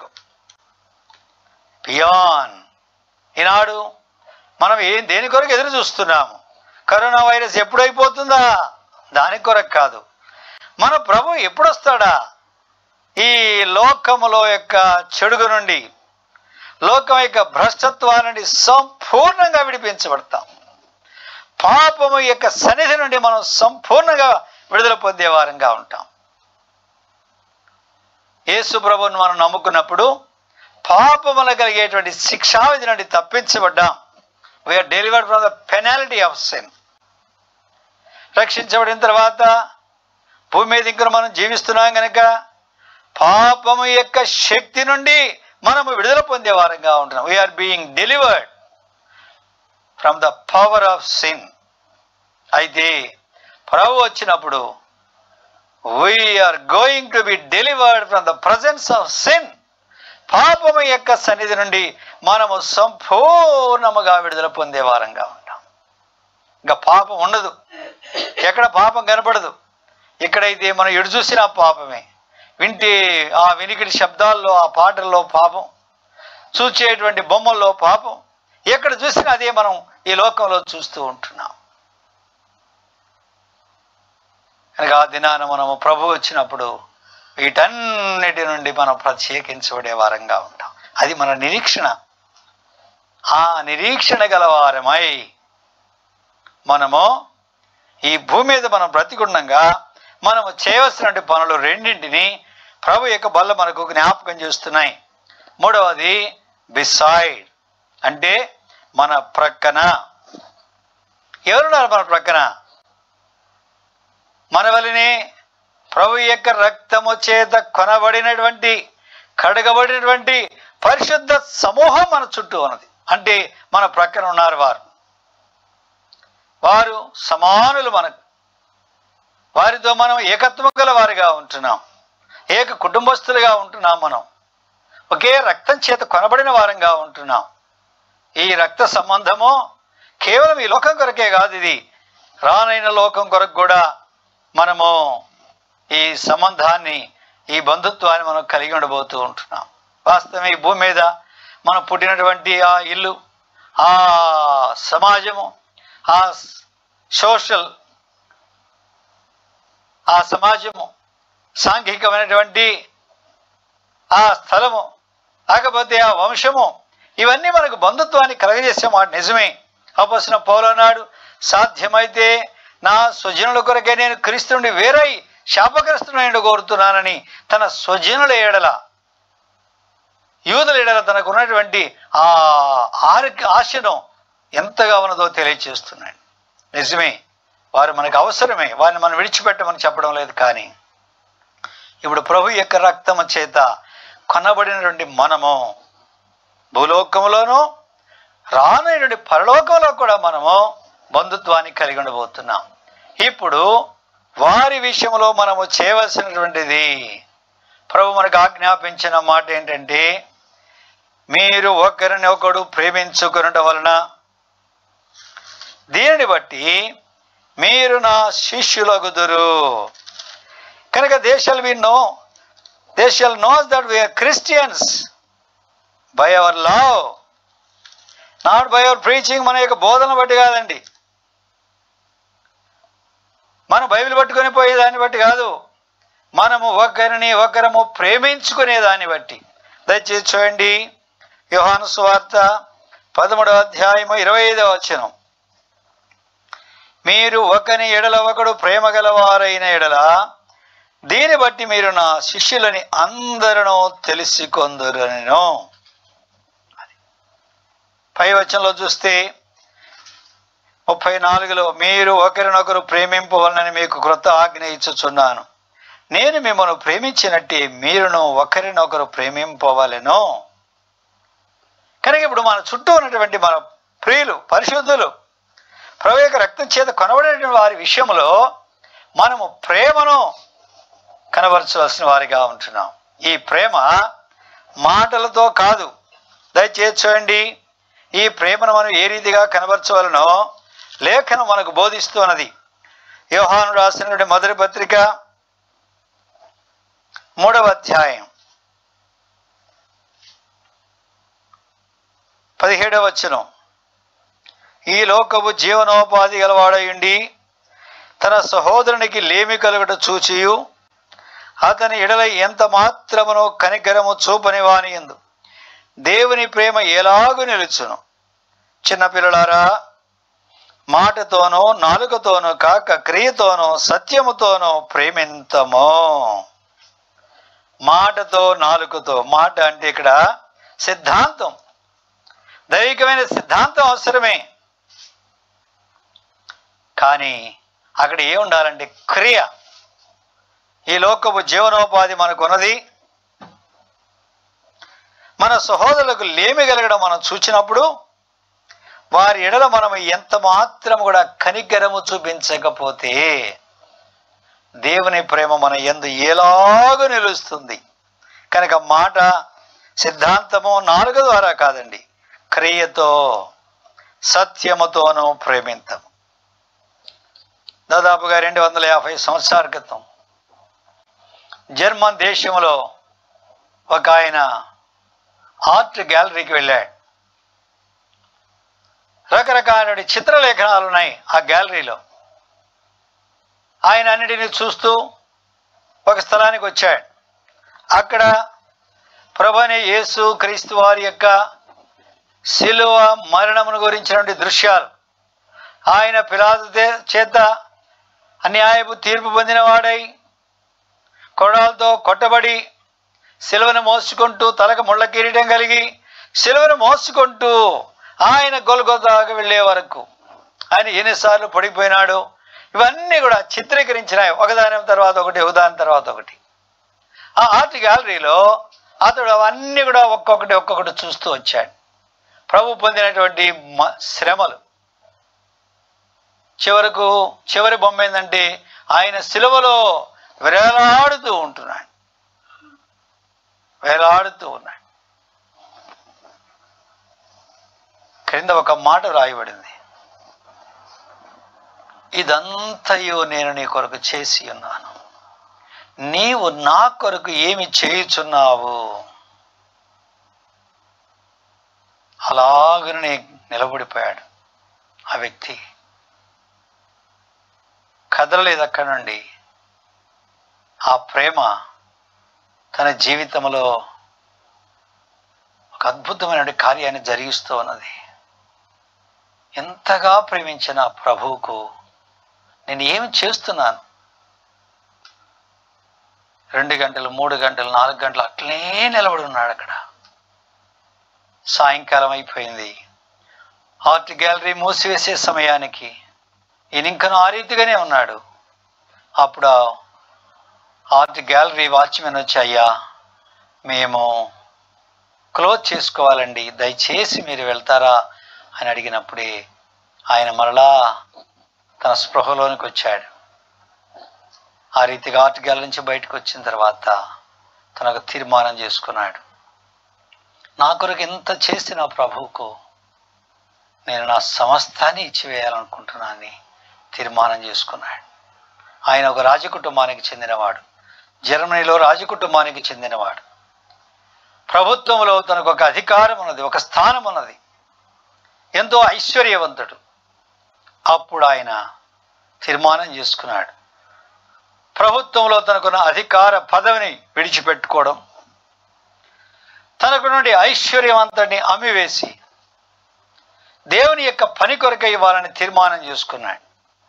బియాన్ ఈనాడు మనం ఏం దేని కొరకు ఎదురు చూస్తున్నాము కరోనా వైరస్ ఎప్పుడైపోతుందా దాని కొరకు కాదు మన ప్రభు ఎప్పుడు వస్తాడా ఈ లోకములో యొక్క చెడుగు నుండి లోకం యొక్క భ్రష్టత్వాల నుండి సంపూర్ణంగా విడిపించబడతాం పాపము యొక్క సన్నిధి నుండి మనం సంపూర్ణంగా విడుదల పొందే వారంగా ఉంటాం యేసు ప్రభువును మనం నమ్ముకున్నప్పుడు పాపముల కలిగేటువంటి శిక్షావిధి నుండి తప్పించబడ్డాం we are delivered from the penalty of sin రక్షించబడిన తర్వాత భూమి మీద ఇంకా మనం జీవిస్తున్నాం గనక పాపము యొక్క శక్తి నుండి మనము విడుదల పొందే వారంగా ఉంటున్నాం we are being delivered from the power of sin అయితే ప్రభు వచ్చినప్పుడు we are going to be delivered from the presence of sin పాపము యొక్క సన్నిధి నుండి మనము సంపూర్ణముగా విడుదల పొందే వారంగా ఉంటాం ఇంకా పాపం ఉండదు ఎక్కడ పాపం కనపడదు ఎక్కడైతే మనం ఎడు చూసినా పాపమే వింటే ఆ వినికిడి శబ్దాల్లో ఆ పాటల్లో పాపం చూచేటువంటి బొమ్మల్లో పాపం ఎక్కడ చూసినా అదే మనం ఈ లోకంలో చూస్తూ ఉంటున్నాం కనుక ఆ దినాన మనము ప్రభు వచ్చినప్పుడు వీటన్నిటి నుండి మనం ప్రత్యేకించబడే వారంగా ఉంటాం అది మన నిరీక్షణ ఆ నిరీక్షణ గలవారమై మనము ఈ భూమి మీద మనం బ్రతికుండగా మనము చేయవలసినటువంటి పనులు రెండింటిని ప్రభు యొక్క బల్ల మనకు జ్ఞాపకం చేస్తున్నాయి మూడవది బిసైడ్ అంటే మన ప్రక్కన ఎవరున్నారు మన ప్రక్కన మన వలనే ప్రభు యొక్క రక్తము చేత కొనబడినటువంటి కడగబడినటువంటి పరిశుద్ధ సమూహం మన చుట్టూ ఉన్నది అంటే మన ప్రక్కన ఉన్నారు వారు వారు సమానులు మనకు వారితో మనం ఏకత్వం గల వారిగా ఉంటున్నాం ఏక కుటుంబస్తులుగా ఉంటున్నాం మనం ఒకే రక్తం చేత కొనబడిన వారంగా ఉంటున్నాం ఈ రక్త సంబంధము కేవలం ఈ లోకం కొరకే కాదు ఇది రానైన లోకం కొరకు కూడా మనము ఈ సంబంధాన్ని ఈ బంధుత్వాన్ని మనం కలిగి ఉండబోతూ ఉంటున్నాం వాస్తవం ఈ భూమి మీద మనం పుట్టినటువంటి ఆ ఇల్లు ఆ సమాజము ఆ సోషల్ ఆ సమాజము సాంఘికమైనటువంటి ఆ స్థలము కాకపోతే ఆ వంశము ఇవన్నీ మనకు బంధుత్వాన్ని కలగజేసే మాట నిజమే అపసిన పౌలనాడు సాధ్యమైతే నా స్వజనుల కొరకే నేను క్రీస్తు నుండి వేరై శాపగ్రస్తునైన కోరుతున్నానని తన స్వజనుల ఏడల యూదుల ఏడల తనకు ఉన్నటువంటి ఆ ఆరి ఆశను ఎంతగా ఉన్నదో తెలియచేస్తున్నాడు నిజమే వారు మనకు అవసరమే వారిని మనం విడిచిపెట్టమని చెప్పడం లేదు కానీ ఇప్పుడు ప్రభు యొక్క రక్తము చేత కొనబడినటువంటి మనము భూలోకములోనూ రానటువంటి పరలోకంలో కూడా మనము బంధుత్వాన్ని కలిగి ఉండబోతున్నాం ఇప్పుడు వారి విషయంలో మనము చేయవలసినటువంటిది ప్రభు మనకు ఆజ్ఞాపించిన మాట ఏంటంటే మీరు ఒకరిని ఒకడు ప్రేమించుకునటం వలన దీనిని బట్టి మీరు నా శిష్యులగుదురు కనుక దేశాలు we know they shall knows that we are Christians by our love not by our preaching మన యొక్క బోధన బట్టి కాదండి మన బైబిల్ పట్టుకొని పోయేదాన్ని బట్టి కాదు మనము ఒకరిని ఒకరము ప్రేమించుకునే దాన్ని బట్టి దయచేసి చూడండి యోహాను సువార్త పదమూడవ అధ్యాయము ఇరవై ఐదవ వచనం మీరు ఒకని ఎడల ఒకడు ప్రేమ గలవారైన ఎడల దీన్ని బట్టి మీరు నా శిష్యులని అందరూ తెలిసికొందరను పై వచనంలో చూస్తే ముప్పై నాలుగులో మీరు ఒకరినొకరు ప్రేమింపవలనని మీకు క్రొత్త ఆజ్ఞ ఇచ్చుచున్నాను నేను మిమ్మల్ని ప్రేమించినట్టే మీరును ఒకరినొకరు ప్రేమింపవలెను కనుక ఇప్పుడు మన చుట్టూ ఉన్నటువంటి మన ప్రియులు పరిశుద్ధులు ప్రభు యొక్క రక్తం చేత కొనబడిన వారి విషయంలో మనము ప్రేమను కనబరచవలసిన వారిగా ఉంటున్నాం ఈ ప్రేమ మాటలతో కాదు దయచేసి చూడండి ఈ ప్రేమను మనం ఏ రీతిగా కనబరచవలనో లేఖనం మనకు బోధిస్తున్నది యోహాను రాసినటువంటి మొదటి పత్రిక మూడవ అధ్యాయం పదిహేడవ వచనం ఈ లోకపు జీవనోపాధి గలవాడయుండి తన సహోదరునికి లేమి కలుగుట చూచియు అతని ఎడల ఎంత మాత్రమునో కనికరము చూపని వాని ఎందు దేవుని ప్రేమ ఎలాగు నిలుచును చిన్నపిల్లలారా మాటతోనో నాలుకతోనో కాక క్రియతోనో సత్యముతోనో ప్రేమింతమో మాటతో నాలుకతో మాట అంటే ఇక్కడ సిద్ధాంతం దైవికమైన సిద్ధాంతం అవసరమే కానీ అక్కడ ఏ ఉండాలంటే క్రియ ఈ లోకపు జీవనోపాధి మనకున్నది మన సహోదరులకు లేమి కలగడం మనం చూచినప్పుడు వారి ఎడల మనం ఎంత మాత్రం కూడా కనికరము చూపించకపోతే దేవుని ప్రేమ మన ఎందు ఎలాగూ నిలుస్తుంది కనుక మాట సిద్ధాంతము నాలుగు ద్వారా కాదండి క్రియతో సత్యముతోనూ ప్రేమింతం దాదాపుగా రెండు వందల యాభై సంవత్సరాల క్రితం జర్మన్ దేశంలో ఒక ఆయన ఆర్ట్ గ్యాలరీకి వెళ్ళాడు రకరకాల చిత్రలేఖనాలు ఉన్నాయి ఆ గ్యాలరీలో ఆయన అన్నిటిని చూస్తూ ఒక స్థలానికి వచ్చాడు అక్కడ ప్రభనే యేసు క్రీస్తు వారి యొక్క శిలువ మరణమును గురించినటువంటి దృశ్యాలు ఆయన పిలాదు దే- చేత అన్యాయపు తీర్పు పొందినవాడై కొడాలతో కొట్టబడి సిలువను మోసుకుంటూ తలకు ముళ్ళ కిరీటం కలిగి సిలువను మోసుకుంటూ ఆయన గొలగొతాకు వెళ్ళే వరకు ఆయన ఎన్నిసార్లు పడిపోయినాడు ఇవన్నీ కూడా చిత్రీకరించినాయి ఒకదాని తర్వాత ఒకటి ఒకదాని తర్వాత ఒకటి ఆ ఆర్ట్ గ్యాలరీలో అతడు అవన్నీ కూడా ఒక్కొక్కటి ఒక్కొక్కటి చూస్తూ వచ్చాడు ప్రభు పొందినటువంటి మ- శ్రమలు చివరకు చివరి బొమ్మ ఏంటంటే ఆయన సిలువలో వేలాడుతూ ఉంటున్నాడు వేలాడుతూ ఉన్నాడు క్రింద ఒక మాట రాయబడింది ఇదంతయు నేను నీ కొరకు చేసి ఉన్నాను నీవు నా కొరకు ఏమి చేయుచున్నావు అలాగనే నిలబడిపోయాడు ఆ వ్యక్తి కదలలేదు అక్కడి నుండి ఆ ప్రేమ తన జీవితంలో ఒక అద్భుతమైన కార్యాన్ని జరిగిస్తూ ఉన్నది ఎంతగా ప్రేమించిన ప్రభువుకు నేను ఏమి చేస్తున్నాను రెండు గంటలు మూడు గంటలు నాలుగు గంటలు అట్లనే నిలబడి ఉన్నాడు అక్కడ సాయంకాలం అయిపోయింది ఆర్ట్ గ్యాలరీ మూసివేసే సమయానికి ఈయన ఇంకా ఆ రీతిగానే ఉన్నాడు అప్పుడు ఆ ఆర్ట్ గ్యాలరీ వాచ్మెన్ వచ్చి అయ్యా మేము క్లోజ్ చేసుకోవాలండి దయచేసి మీరు వెళ్తారా అని అడిగినప్పుడే ఆయన మరలా తన స్పృహలోనికి వచ్చాడు ఆ రీతిగా ఆర్ట్ గ్యాలరీ నుంచి బయటకు వచ్చిన తర్వాత తనకు తీర్మానం చేసుకున్నాడు నా కొరకు ఎంత చేసిన ప్రభువుకు నేను నా సమస్తాన్ని ఇచ్చివేయాలనుకుంటున్నానని తీర్మానం చేసుకున్నాడు ఆయన ఒక రాజకుటుంబానికి చెందినవాడు జర్మనీలో రాజకుటుంబానికి చెందినవాడు ప్రభుత్వంలో తనకు ఒక అధికారం ఉన్నది ఒక స్థానం ఉన్నది ఎంతో ఐశ్వర్యవంతుడు అప్పుడు ఆయన తీర్మానం చేసుకున్నాడు ప్రభుత్వంలో తనకున్న అధికార పదవిని విడిచిపెట్టుకోవడం తనకు నుండి ఐశ్వర్యవంతుడిని అమ్మివేసి దేవుని యొక్క పని కొరకై ఇవ్వాలని తీర్మానం చేసుకున్నాడు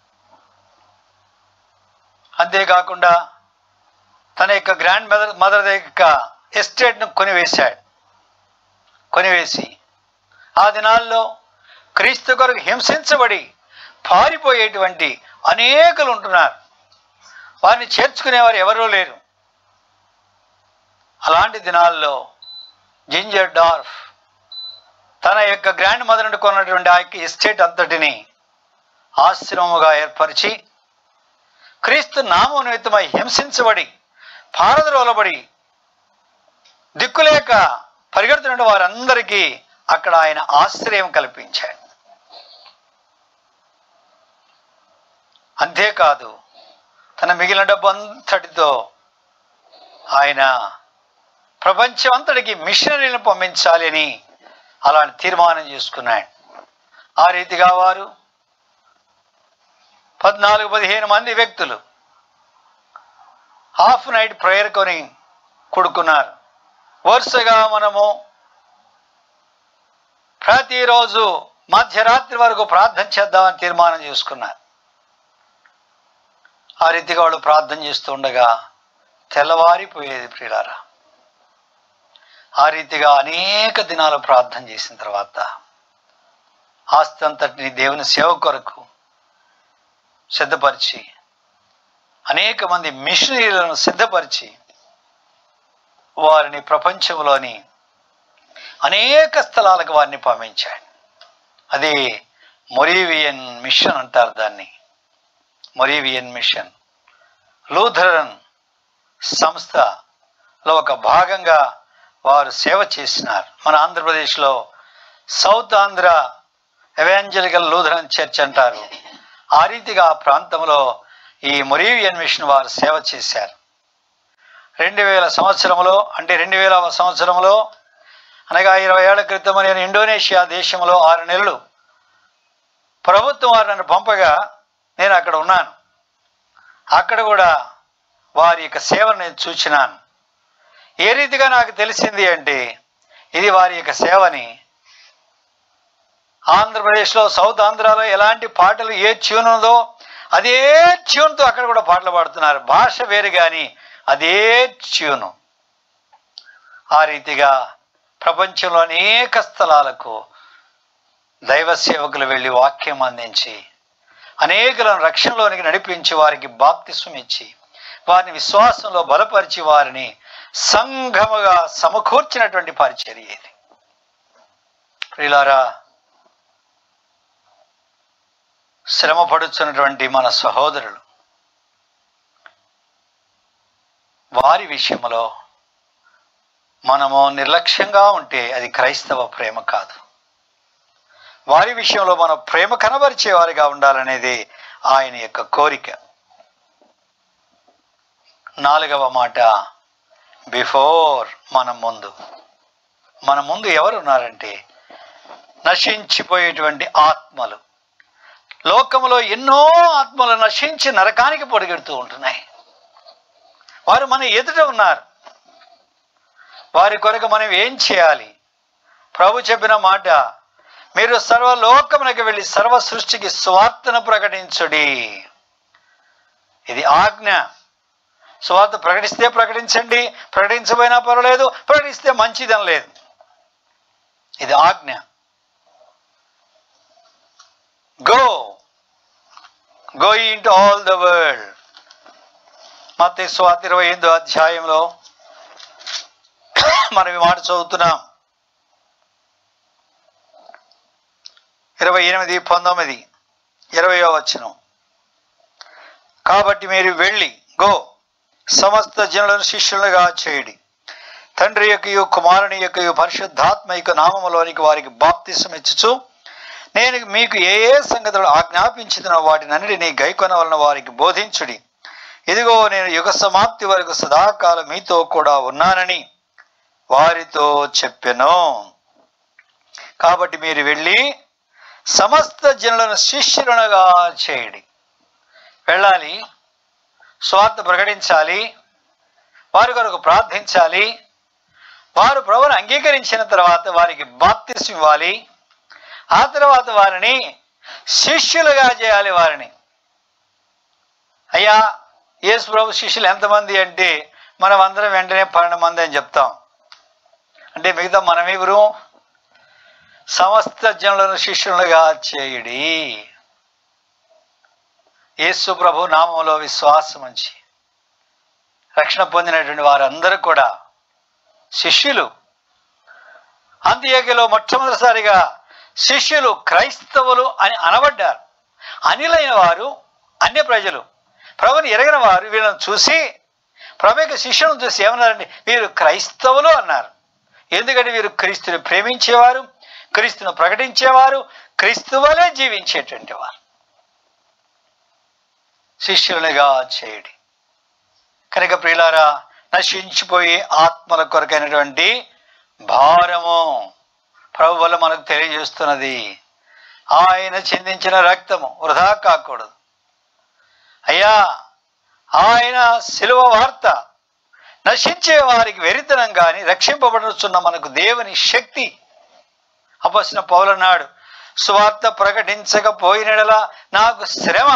అంతేకాకుండా తన యొక్క గ్రాండ్ మదర్ మదర్ యొక్క ఎస్టేట్ను కొనివేశాడు కొనివేసి ఆ దినాల్లో క్రీస్తు కొరకు హింసించబడి పారిపోయేటువంటి అనేకులు ఉంటున్నారు వారిని చేర్చుకునేవారు ఎవరూ లేరు అలాంటి దినాల్లో జింజర్ డార్ఫ్ తన యొక్క గ్రాండ్ మదర్ని కొన్నటువంటి ఆ యొక్క ఎస్టేట్ అంతటిని ఆశ్రమముగా ఏర్పరిచి క్రీస్తు నామం నిమిత్తమై హింసించబడి పారద్రోలబడి దిక్కులేక పరిగెడుతున్న వారందరికీ అక్కడ ఆయన ఆశ్రయం కల్పించాడు అంతేకాదు తన మిగిలిన డబ్బు అంతటితో ఆయన ప్రపంచం అంతటికి మిషనరీలను పంపించాలి అని అలాంటి తీర్మానం చేసుకున్నాడు ఆ రీతిగా వారు పద్నాలుగు పదిహేను మంది వ్యక్తులు హాఫ్ నైట్ ప్రేయర్ కొని కూడుకున్నారు వరుసగా మనము ప్రతిరోజు మధ్యరాత్రి వరకు ప్రార్థన చేద్దామని తీర్మానం చేసుకున్నారు ఆ రీతిగా వాళ్ళు ప్రార్థన చేస్తూ ఉండగా తెల్లవారిపోయేది ప్రియులారా ఆ రీతిగా అనేక దినాలు ప్రార్థన చేసిన తర్వాత ఆస్తి అంతటిని దేవుని సేవ కొరకు సిద్ధపరిచి అనేక మంది మిషనరీలను సిద్ధపరిచి వారిని ప్రపంచంలోని అనేక స్థలాలకు వారిని పంపించాడు అది మొరీవియన్ మిషన్ అంటారు దాన్ని మొరీవియన్ మిషన్ లూథరన్ సంస్థలో ఒక భాగంగా వారు సేవ చేసినారు మన ఆంధ్రప్రదేశ్లో South Andhra Evangelical Lutheran Church అంటారు ఆ రీతిగా ఆ ప్రాంతంలో ఈ మొరీవియన్ మిషన్ వారు సేవ చేశారు రెండు వేల సంవత్సరంలో అంటే రెండు వేల సంవత్సరంలో అనగా ఇరవై ఏళ్ల క్రితం నేను ఇండోనేషియా దేశంలో ఆరు నెలలు ప్రభుత్వం వారు నన్ను పంపగా నేను అక్కడ ఉన్నాను అక్కడ కూడా వారి యొక్క సేవను నేను చూచినాను ఏ రీతిగా నాకు తెలిసింది అంటే ఇది వారి యొక్క సేవని ఆంధ్రప్రదేశ్లో సౌత్ ఆంధ్రాలో ఎలాంటి పాటలు ఏ ట్యూన్ ఉందో అదే ట్యూన్తో అక్కడ కూడా పాటలు పాడుతున్నారు భాష వేరు కానీ అదే ట్యూను ఆ రీతిగా ప్రపంచంలో అనేక స్థలాలకు దైవ సేవకులు వెళ్ళి వాక్యం అందించి అనేకులను రక్షణలోనికి నడిపించి వారికి బాప్తిస్వం ఇచ్చి వారిని విశ్వాసంలో బలపరిచి వారిని సంఘముగా సమకూర్చినటువంటి పరిచర్య ఇది ప్రియులారా శ్రమ పడుచున్నటువంటి మన సహోదరులు వారి విషయంలో మనము నిర్లక్ష్యంగా ఉంటే అది క్రైస్తవ ప్రేమ కాదు వారి విషయంలో మనం ప్రేమ కనబరిచే వారిగా ఉండాలనేది ఆయన యొక్క కోరిక నాలుగవ మాట బిఫోర్ మన ముందు మన ముందు ఎవరున్నారంటే నశించిపోయేటువంటి ఆత్మలు లోకంలో ఎన్నో ఆత్మలు నశించి నరకానికి పొడిగెడుతూ ఉంటున్నాయి వారు మన ఎదుట ఉన్నారు వారి కొరకు మనం ఏం చేయాలి ప్రభు చెప్పిన మాట మీరు సర్వలోకమునకు వెళ్ళి సర్వ సృష్టికి స్వార్థను ప్రకటించుడి ఇది ఆజ్ఞ స్వార్థ ప్రకటిస్తే ప్రకటించండి ప్రకటించబోయినా పర్వాలేదు ప్రకటిస్తే మంచిదని లేదు ఇది ఆజ్ఞ go go into all the world మత స్వాత ఇరవై ఎనిమిదో అధ్యాయంలో మనం ఈ మాట చదువుతున్నాం ఇరవై ఎనిమిది పంతొమ్మిది ఇరవయో వచనం కాబట్టి మీరు వెళ్ళి గో సమస్త జనులను శిష్యులుగా చేయడి తండ్రి యొక్కయు కుమారుని యొక్కయు పరిశుద్ధాత్మ యొక్క నామములోనికి వారికి బాప్తిసం ఇచ్చుచు నేను మీకు ఏ ఏ సంగతులు ఆజ్ఞాపించిన వాటినన్నిటినీ గైకొన వలన వారికి బోధించుడి ఇదిగో నేను యుగ సమాప్తి వరకు సదాకాలం మీతో కూడా ఉన్నానని వారితో చెప్పెను కాబట్టి మీరు వెళ్ళి సమస్త జనులను శిష్యులనుగా చేయడి వెళ్ళాలి స్వార్థ ప్రకటించాలి వారి కొరకు ప్రార్థించాలి వారు ప్రభుని అంగీకరించిన తర్వాత వారికి బాప్తిసం ఇవ్వాలి ఆ తర్వాత వారిని శిష్యులుగా చేయాలి వారిని అయ్యా యేసు ప్రభు శిష్యులు ఎంతమంది అంటే మనం అందరం వెంటనే పన్నెండు మంది అని చెప్తాం అంటే మిగతా మనం ఎవరు సమస్త జనులను శిష్యులుగా చేయుడి యేసు ప్రభు నామంలో విశ్వాసం ఉంచి రక్షణ పొందినటువంటి వారందరూ కూడా శిష్యులు అంత్యకలో మొట్టమొదటిసారిగా శిష్యులు క్రైస్తవులు అని అనబడ్డారు అనిలైన వారు అన్య ప్రజలు ప్రభుని ఎరగిన వారు వీళ్ళని చూసి ప్రభు యొక్క శిష్యులను చూసి ఏమన్నారండి వీరు క్రైస్తవులు అన్నారు ఎందుకంటే వీరు క్రీస్తుని ప్రేమించేవారు క్రీస్తును ప్రకటించేవారు క్రీస్తు వలె జీవించేటువంటి వారు శిష్యులుగా చేయడి కనుక ప్రియులారా నశించిపోయి ఆత్మల కొరకైనటువంటి భారము ప్రభు వల్ల మనకు తెలియజేస్తున్నది ఆయన చిందించిన రక్తము వృధా కాకూడదు అయ్యా ఆయన శిలువ వార్త నశించే వారికి వెరితనం కానీ రక్షింపబడుచున్న మనకు దేవుని శక్తి అపసిన పౌలన్నాడు సువార్త ప్రకటించకపోయినడలా నాకు శ్రమ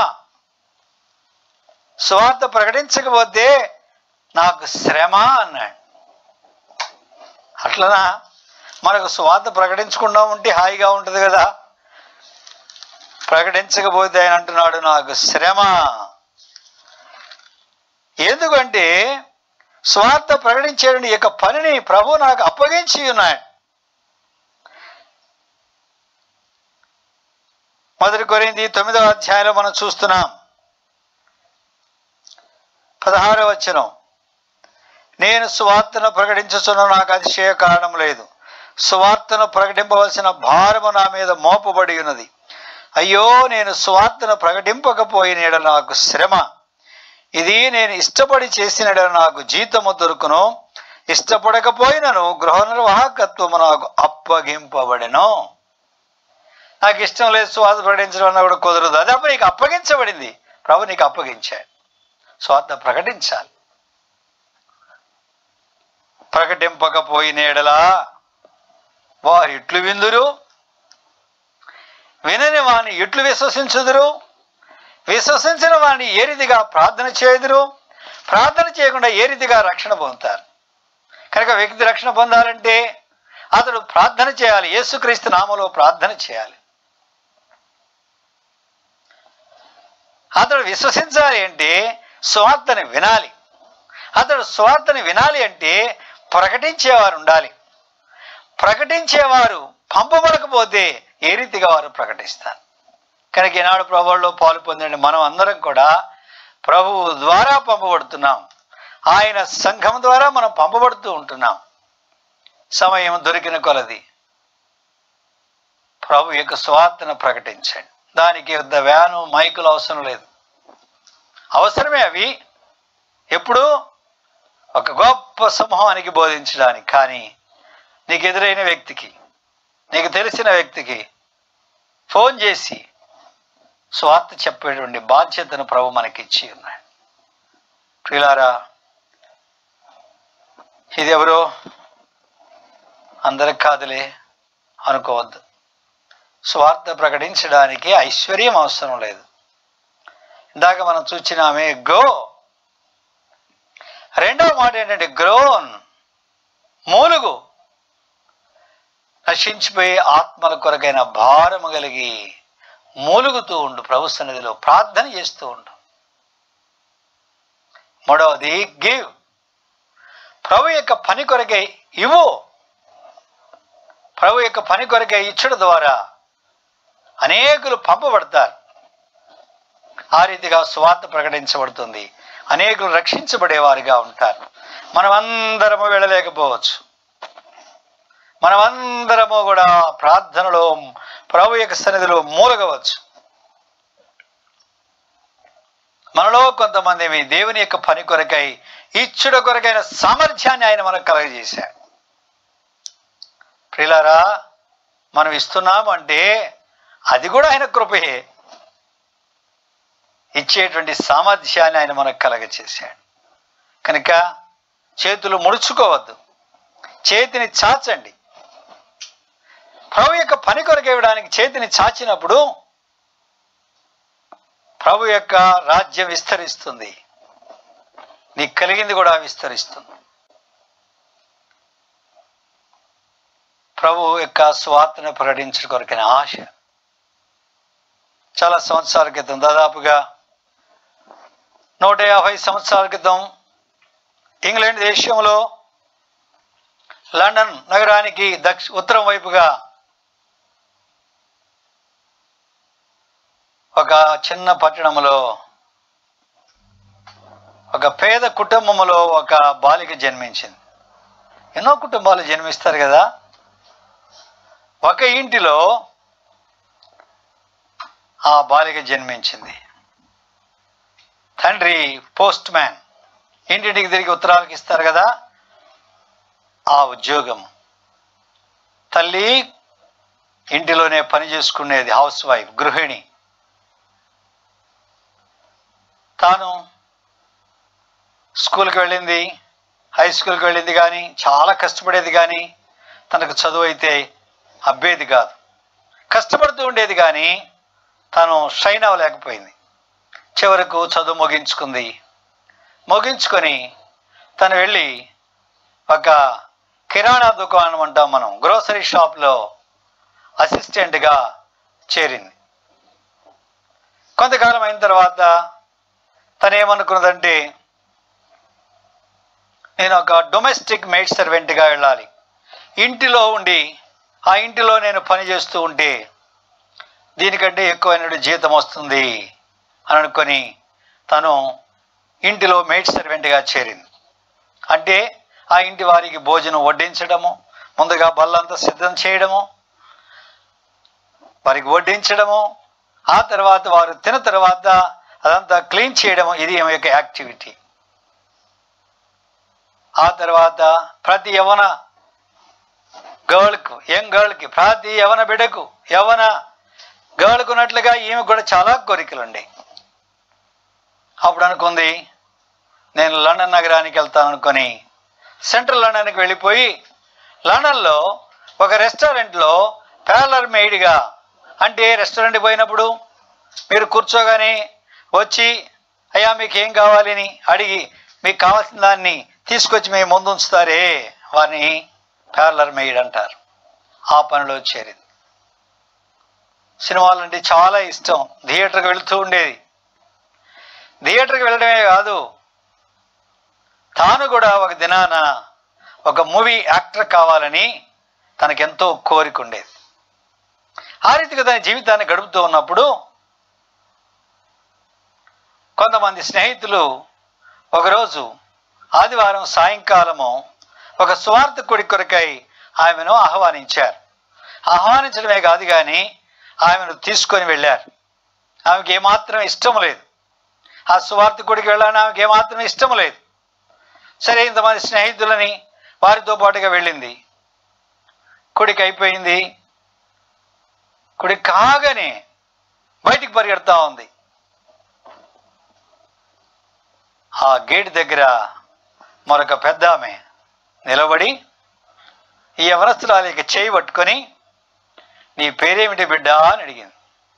సువార్త ప్రకటించకపోతే నాకు శ్రమ అన్నాడు అట్లనా మనకు సువార్త ప్రకటించకుండా ఉంటే హాయిగా ఉంటుంది కదా ప్రకటించకపోతే ఆయన అంటున్నాడు నాకు శ్రమ ఎందుకంటే స్వార్థ ప్రకటించేటువంటి ఈ యొక్క పనిని ప్రభు నాకు అప్పగించి ఉన్నాడు మొదటి కొరింది తొమ్మిదవ అధ్యాయంలో మనం చూస్తున్నాం పదహారవ వచనం నేను సువార్తను ప్రకటించుచున్న నాకు అతిశయ కారణం లేదు సువార్తను ప్రకటింపవలసిన భారము నా మీద మోపబడి ఉన్నది అయ్యో నేను సువార్తను ప్రకటింపకపోయిన యెడల నాకు శ్రమ ఇది నేను ఇష్టపడి చేసిన యెడల నాకు జీతము దొరుకును ఇష్టపడకపోయినను గృహ నిర్వాహకత్వము నాకు అప్పగింపబడెను నాకు ఇష్టం లేదు స్వార్థ ప్రకటించడం అన్నా కూడా కుదరదు అది అప్పుడు నీకు అప్పగించబడింది ప్రభు నీకు అప్పగించాడు స్వార్థ ప్రకటించాలి ప్రకటింపకపోయిన ఎడలా వారు ఎట్లు విందురు వినని వాణ్ణి ఎట్లు విశ్వసించుదురు విశ్వసించిన వాణ్ణి ఏ రీతిగా ప్రార్థన చేయుదురు ప్రార్థన చేయకుండా ఏ రీతిగా రక్షణ పొందుతారు కనుక వ్యక్తి రక్షణ పొందాలంటే అతడు ప్రార్థన చేయాలి యేసుక్రీస్తు నామలో ప్రార్థన చేయాలి అతడు విశ్వసించాలి అంటే స్వార్థని వినాలి అతడు స్వార్థని వినాలి అంటే ప్రకటించేవారు ఉండాలి ప్రకటించేవారు పంపబడకపోతే ఏ రీతిగా వారు ప్రకటిస్తారు కనుక ఈనాడు ప్రభువులో పాలు పొందండి మనం అందరం కూడా ప్రభువు ద్వారా పంపబడుతున్నాం ఆయన సంఘం ద్వారా మనం పంపబడుతూ ఉంటున్నాం సమయం దొరికిన కొలది ప్రభు యొక్క స్వార్థను ప్రకటించండి దానికి పెద్ద వ్యాను మైకులు అవసరం లేదు అవసరమే అవి ఎప్పుడు ఒక గొప్ప సమూహానికి బోధించడానికి కానీ నీకు ఎదురైన వ్యక్తికి నీకు తెలిసిన వ్యక్తికి ఫోన్ చేసి స్వార్థ చెప్పేటువంటి బాధ్యతను ప్రభు మనకిచ్చి ఉన్నాడు ప్రియులారా ఇది ఎవరో అందరికి కాదులే అనుకోవద్దు స్వార్థ ప్రకటించడానికి ఐశ్వర్యం అవసరం లేదు ఇందాక మనం చూచినామే గో రెండవ మాట ఏంటంటే గ్రోన్ మూలుగు నశించిపోయే ఆత్మల కొరకైన భారము కలిగి మూలుగుతూ ఉండు ప్రభు సన్నిధిలో ప్రార్థన చేస్తూ ఉండు మూడవది గివ్ ప్రభు యొక్క పని కొరకై ఇవ్వు ప్రభు యొక్క పని కొరకై ఇచ్చడం ద్వారా అనేకులు పంపబడతారు ఆ రీతిగా స్వార్థ ప్రకటించబడుతుంది అనేకులు రక్షించబడేవారుగా ఉంటారు మనమందరము వెళ్ళలేకపోవచ్చు మనమందరము కూడా ప్రార్థనలో ప్రభు యొక్క సన్నిధిలో మూలగవచ్చు మనలో కొంతమంది మీ దేవుని యొక్క పని కొరకై ఇచ్చుడ కొరకైన సామర్థ్యాన్ని ఆయన మనకు కలగజేశాడు ప్రిలారా మనం ఇస్తున్నాము అంటే అది కూడా ఆయన కృపయే ఇచ్చేటువంటి సామర్థ్యాన్ని ఆయన మనకు కలగచేశాడు కనుక చేతులు ముడుచుకోవద్దు చేతిని చాచండి ప్రభు యొక్క పని కొరకు ఇవ్వడానికి చేతిని చాచినప్పుడు ప్రభు యొక్క రాజ్యం విస్తరిస్తుంది నీకు కలిగింది కూడా విస్తరిస్తుంది ప్రభు యొక్క స్వార్థను ప్రకటించడం కొరకైన ఆశ చాలా సంవత్సరాల క్రితం దాదాపుగా నూట యాభై సంవత్సరాల క్రితం ఇంగ్లాండ్ దేశంలో లండన్ నగరానికి దక్ష ఉత్తరం వైపుగా ఒక చిన్న పట్టణంలో ఒక పేద కుటుంబంలో ఒక బాలిక జన్మించింది ఎన్నో కుటుంబాలు జన్మిస్తారు కదా ఒక ఇంటిలో ఆ బాలిక జన్మించింది తండ్రి పోస్ట్ మ్యాన్ ఇంటింటికి తిరిగి ఉత్తరాలకు ఇస్తారు కదా ఆ ఉద్యోగం తల్లి ఇంటిలోనే పని చేసుకునేది హౌస్ వైఫ్ గృహిణి తాను స్కూల్కి వెళ్ళింది హై స్కూల్కి వెళ్ళింది కానీ చాలా కష్టపడేది కానీ తనకు చదువు అయితే అబ్బేది కాదు కష్టపడుతూ ఉండేది కానీ తను షైన్ అవ్వలేకపోయింది చివరకు చదువు ముగించుకుంది ముగించుకొని తను వెళ్ళి ఒక కిరాణా దుకాణం అంటాం మనం గ్రోసరీ షాప్లో అసిస్టెంట్గా చేరింది కొంతకాలం అయిన తర్వాత తను ఏమనుకున్నదంటే నేను ఒక డొమెస్టిక్ మెయిడ్ సర్వెంట్గా వెళ్ళాలి ఇంటిలో ఉండి ఆ ఇంటిలో నేను పని చేస్తూ ఉంటే దీనికంటే ఎక్కువైన జీతం వస్తుంది అని అనుకొని తను ఇంటిలో మెయిడ్ సర్వెంట్గా చేరింది అంటే ఆ ఇంటి వారికి భోజనం వడ్డించడము ముందుగా బల్లంతా సిద్ధం చేయడము వారికి వడ్డించడము ఆ తర్వాత వారు తిన తర్వాత అదంతా క్లీన్ చేయడము ఇది ఆమె యొక్క యాక్టివిటీ ఆ తర్వాత ప్రతి యవన గర్ల్కు యంగ్ గర్ల్కి ప్రతి యవన బిడ్డకు యవన గర్ల్కు ఉన్నట్లుగా ఈమె కూడా చాలా కోరికలు ఉండే అప్పుడు అనుకుంది నేను లండన్ నగరానికి వెళ్తాను అనుకొని సెంట్రల్ లండన్కి వెళ్ళిపోయి లండన్లో ఒక రెస్టారెంట్లో ప్యాలర్ మెయిడ్గా అంటే రెస్టారెంట్కి పోయినప్పుడు మీరు కూర్చోగానే వచ్చి అయ్యా మీకు ఏం కావాలని అడిగి మీకు కావాల్సిన దాన్ని తీసుకొచ్చి మేము ముందు ఉంచుతారే వారిని ప్యారలర్ మెయిడ్ అంటారు ఆ పనిలో చేరింది సినిమాలు అంటే చాలా ఇష్టం థియేటర్కి వెళుతూ ఉండేది థియేటర్కి వెళ్ళడమే కాదు తాను కూడా ఒక దినాన ఒక మూవీ యాక్టర్ కావాలని తనకెంతో కోరిక ఉండేది ఆ రీతిగా తన జీవితాన్ని గడుపుతూ ఉన్నప్పుడు కొంతమంది స్నేహితులు ఒకరోజు ఆదివారం సాయంకాలము ఒక స్వార్థకుడి కొరకై ఆమెను ఆహ్వానించారు ఆహ్వానించడమే కాదు కానీ ఆమెను తీసుకొని వెళ్ళారు ఆమెకి ఏమాత్రం ఇష్టం లేదు ఆ స్వార్థకుడికి వెళ్ళాలని ఆమెకి ఏమాత్రం ఇష్టం లేదు సరే ఇంతమంది స్నేహితులని వారితో పాటుగా వెళ్ళింది కుడికి అయిపోయింది కుడి కాగానే బయటికి పరిగెడతా ఉంది ఆ గేట్ దగ్గర మరొక పెద్ద ఆమె నిలబడి ఈ యవనస్తురాలికి చేయి పట్టుకొని నీ పేరేమిటి బిడ్డ అని అడిగింది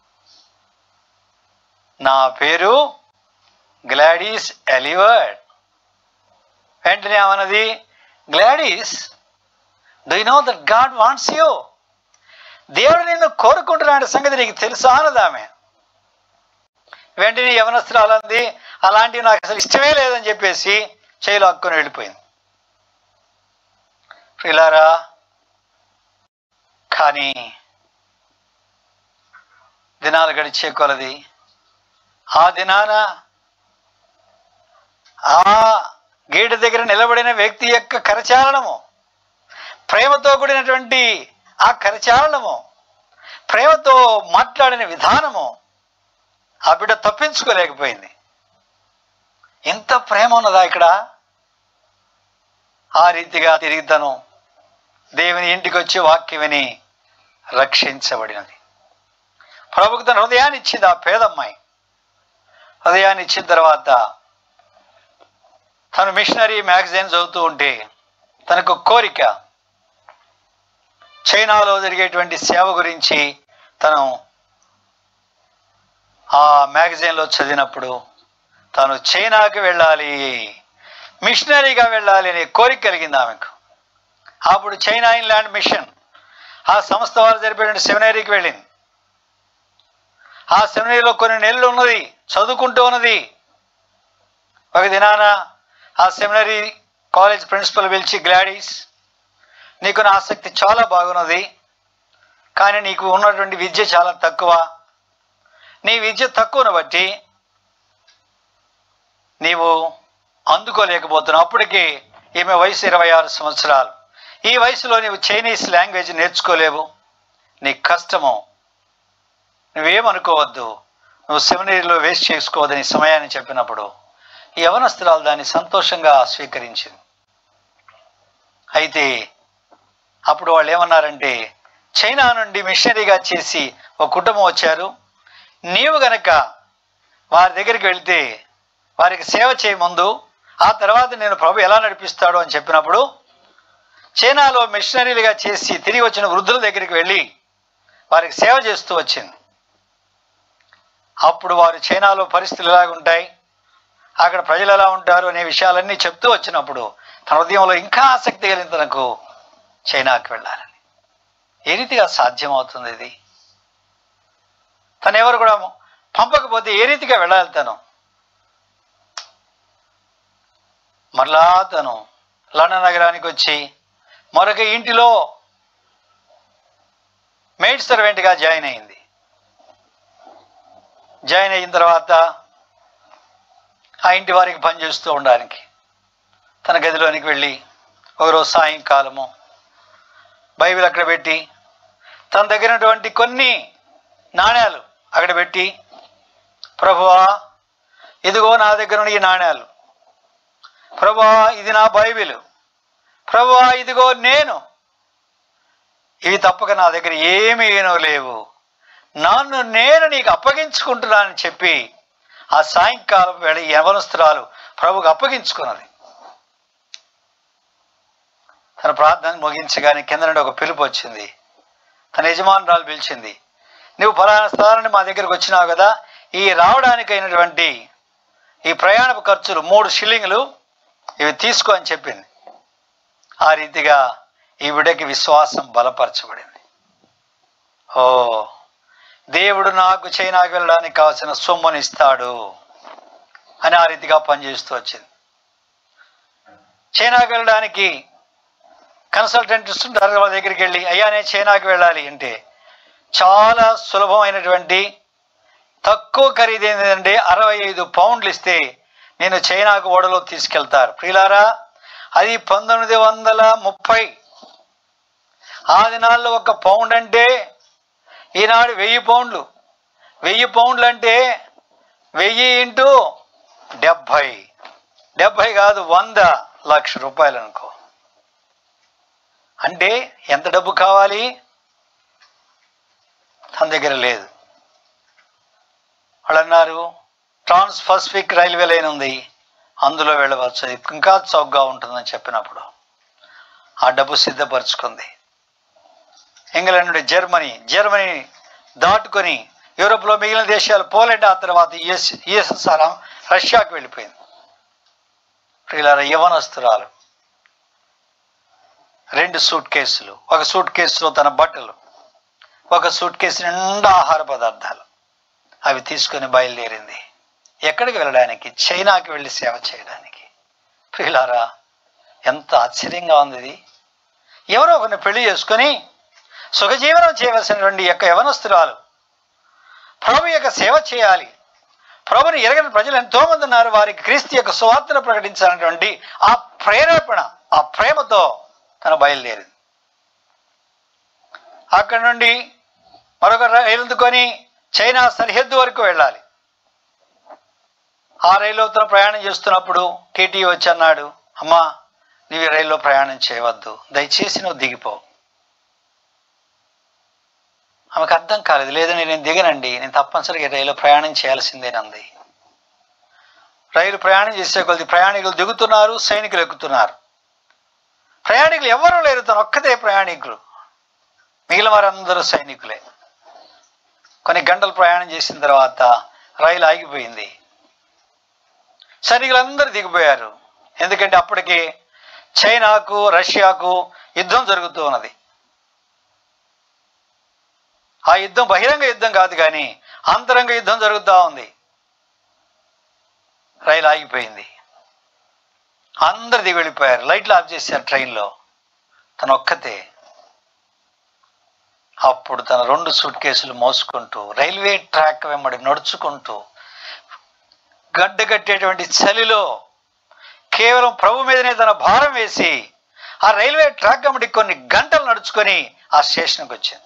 నా పేరు గ్లాడీస్ ఎలివర్డ్ వెంటనే ఏమన్నది Gladys do know that God wants you దేవుడు నిన్ను కోరుకుంటున్నాడు సంగతి నీకు తెలుసా అన్నది ఆమె వెంటనే యవనస్తురాలంది అలాంటివి నాకు అసలు ఇష్టమే లేదని చెప్పేసి చేయిలో హక్కుని వెళ్ళిపోయింది ప్రిలారా కానీ దినాలు గడిచే కొలది ఆ దినాన ఆ గేటు దగ్గర నిలబడిన వ్యక్తి యొక్క కరచాలనము ప్రేమతో కూడినటువంటి ఆ కరచాలనము ప్రేమతో మాట్లాడిన విధానము ఆ బిడ్డ తప్పించుకోలేకపోయింది ఎంత ప్రేమ ఉన్నదా ఇక్కడ ఆ రీతిగా తిరిగి తను దేవుని ఇంటికి వచ్చి వాక్యం విని రక్షించబడినది ప్రభుకు తన హృదయాన్ని ఇచ్చింది ఆ పేదమ్మాయి హృదయాన్ని ఇచ్చిన తర్వాత తను మిషనరీ మ్యాగజైన్ చదువుతూ ఉంటే తనకు కోరిక చైనాలో జరిగేటువంటి సేవ గురించి తను ఆ మ్యాగజైన్లో చదివినప్పుడు తాను చైనాకి వెళ్ళాలి మిషనరీగా వెళ్ళాలి అనే కోరిక కలిగింది ఆమెకు అప్పుడు చైనా ఇన్లాండ్ మిషన్ ఆ సంస్థ వారు జరిపేటువంటి సెమినరీకి వెళ్ళింది ఆ సెమినరీలో కొన్ని నెలలు ఉన్నది చదువుకుంటూ ఉన్నది ఒక దినాన ఆ సెమినరీ కాలేజ్ ప్రిన్సిపల్ పిలిచి గ్లాడీస్ నీకు నా ఆసక్తి చాలా బాగున్నది కానీ నీకు ఉన్నటువంటి విద్య చాలా తక్కువ నీ విద్య తక్కువను బట్టి నీవు అందుకోలేకపోతున్నావు అప్పటికి ఈమె వయసు ఇరవై ఆరు సంవత్సరాలు ఈ వయసులో నీవు చైనీస్ లాంగ్వేజ్ నేర్చుకోలేవు నీకు కష్టము నువ్వేమనుకోవద్దు నువ్వు సెమినరీలో వేస్ట్ చేసుకోవద్దని సమయాన్ని చెప్పినప్పుడు ఈ యవనస్తురాలు దాన్ని సంతోషంగా స్వీకరించింది అయితే అప్పుడు వాళ్ళు ఏమన్నారంటే చైనా నుండి మిషనరీగా చేసి ఒక కుటుంబం వచ్చారు నీవు గనక వారి దగ్గరికి వెళ్తే వారికి సేవ చేయ ముందు ఆ తర్వాత నేను ప్రభు ఎలా నడిపిస్తాడు అని చెప్పినప్పుడు చైనాలో మిషనరీలుగా చేసి తిరిగి వచ్చిన వృద్ధుల దగ్గరికి వెళ్ళి వారికి సేవ చేస్తూ వచ్చింది అప్పుడు వారు చైనాలో పరిస్థితులు ఎలాగ ఉంటాయి అక్కడ ప్రజలు ఎలా ఉంటారు అనే విషయాలన్నీ చెప్తూ వచ్చినప్పుడు తన హృదయంలో ఇంకా ఆసక్తి కలిగిన తనకు చైనాకి వెళ్ళాలని ఏ రీతిగా సాధ్యమవుతుంది ఇది తను ఎవరు కూడా పంపకపోతే ఏ రీతిగా వెళ్ళాలి తను మరలా తను లండన్ నగరానికి వచ్చి మరొక ఇంటిలో మెయిడ్ సర్వెంట్గా జాయిన్ అయింది జాయిన్ అయిన తర్వాత ఆ ఇంటి వారికి పనిచేస్తూ ఉండడానికి తన గదిలోనికి వెళ్ళి ఒకరోజు సాయంకాలము బైబిల్ అక్కడ పెట్టి తన దగ్గర ఉన్నటువంటి కొన్ని నాణ్యాలు అక్కడ పెట్టి ప్రభువా ఇదిగో నా దగ్గర ఉన్న ఈ నాణ్యాలు ప్రభువా ఇది నా బైబిల్ ప్రభువా ఇదిగో నేను ఇవి తప్పక నా దగ్గర ఏమీనో లేవు నన్ను నేను నీకు అప్పగించుకుంటున్నానని చెప్పి ఆ సాయంకాలం వేళ ఈ యవనస్తురాలు ప్రభుకు అప్పగించుకున్నది తన ప్రార్థన ముగించగానే కింద నుండి ఒక పిలుపు వచ్చింది తన యజమానురాలు పిలిచింది నువ్వు ఫలానా స్థలాన్ని మా దగ్గరకు వచ్చినావు కదా ఈ రావడానికి అయినటువంటి ఈ ప్రయాణపు ఖర్చులు మూడు షిల్లింగ్లు ఇవి తీసుకో అని చెప్పింది ఆ రీతిగా ఈ బిడ్డకి విశ్వాసం బలపరచబడింది ఓ దేవుడు నాకు చైనాకి వెళ్ళడానికి కావాల్సిన సొమ్ముని ఇస్తాడు అని ఆ రీతిగా పనిచేస్తూ వచ్చింది చైనాకి వెళ్ళడానికి కన్సల్టెంట్ ఉంటారు వాళ్ళ దగ్గరికి వెళ్ళి అయ్యా నేను చైనాకి వెళ్ళాలి అంటే చాలా సులభమైనటువంటి తక్కువ ఖరీదైనది ఏంటంటే అరవై ఐదు పౌండ్లు ఇస్తే నేను చైనాకు ఓడలో తీసుకెళ్తారు ప్రియులారా అది పంతొమ్మిది వందల ముప్పై ఆ దినాల్లో ఒక పౌండ్ అంటే ఈనాడు వెయ్యి పౌండ్లు వెయ్యి పౌండ్లు అంటే వెయ్యి ఇంటూ డెబ్భై డెబ్భై కాదు వంద లక్ష రూపాయలు అనుకో అంటే ఎంత డబ్బు కావాలి తన దగ్గర లేదు వాళ్ళు అన్నారు ట్రాన్స్ పసిఫిక్ రైల్వే లైన్ ఉంది అందులో వెళ్ళవచ్చు అది ఇంకా చౌకగా ఉంటుందని చెప్పినప్పుడు ఆ డబ్బు సిద్ధపరచుకుంది ఇంగ్లాండ్ నుండి జర్మనీ జర్మనీ దాటుకొని యూరోప్లో మిగిలిన దేశాలు పోలాండ్ ఆ తర్వాత యుఎస్ యుఎస్ఎస్ఆర్ రష్యాకు వెళ్ళిపోయింది ఇలా యవనస్తురాలు రెండు సూట్ కేసులు ఒక సూట్ కేసులో తన బట్టలు ఒక సూట్ కేసు నిండా ఆహార పదార్థాలు అవి తీసుకొని బయలుదేరింది ఎక్కడికి వెళ్ళడానికి చైనాకి వెళ్ళి సేవ చేయడానికి ప్రియులారా ఎంత ఆశ్చర్యంగా ఉంది ఇది ఎవరో ఒకరిని పెళ్లి చేసుకొని సుఖజీవనం చేయవలసినటువంటి యొక్క యవనస్తురాలు ప్రభు యొక్క సేవ చేయాలి ప్రభుని ఎరగని ప్రజలు ఎంతో మంది ఉన్నారు వారికి క్రీస్తు యొక్క సువార్తను ప్రకటించాలన్నటువంటి ఆ ప్రేరేపణ ఆ ప్రేమతో తను బయలుదేరింది అక్కడ నుండి మరొక రైలు కొని చైనా సరిహద్దు వరకు వెళ్ళాలి ఆ రైల్లో తను ప్రయాణం చేస్తున్నప్పుడు టీటీ వచ్చి అన్నాడు అమ్మా నీవు ఈ రైల్లో ప్రయాణం చేయవద్దు దయచేసి నువ్వు దిగిపో ఆమెకు అర్థం కాలేదు లేదని నేను దిగనండి నేను తప్పనిసరిగా ఈ రైల్లో ప్రయాణం చేయాల్సిందేనంది రైలు ప్రయాణం చేసే కొద్ది ప్రయాణికులు దిగుతున్నారు సైనికులు ఎక్కుతున్నారు ప్రయాణికులు ఎవరూ లేరు తను ఒక్కతే ప్రయాణికులు మిగిలిన వారందరూ సైనికులే కొన్ని గంటలు ప్రయాణం చేసిన తర్వాత రైలు ఆగిపోయింది సైనికులందరూ దిగిపోయారు ఎందుకంటే అప్పటికి చైనాకు రష్యాకు యుద్ధం జరుగుతూ ఉన్నది ఆ యుద్ధం బహిరంగ యుద్ధం కాదు కానీ అంతరంగ యుద్ధం జరుగుతూ ఉంది రైలు ఆగిపోయింది అందరు దిగి వెళ్ళిపోయారు లైట్లు ఆఫ్ చేశారు ట్రైన్లో తను ఒక్కతే అప్పుడు తన రెండు సూట్ కేసులు మోసుకుంటూ రైల్వే ట్రాక్ వెంబడి నడుచుకుంటూ గడ్డ కట్టేటువంటి చలిలో కేవలం ప్రభు మీదనే తన భారం వేసి ఆ రైల్వే ట్రాక్ వెంబడి కొన్ని గంటలు నడుచుకొని ఆ స్టేషన్కి వచ్చింది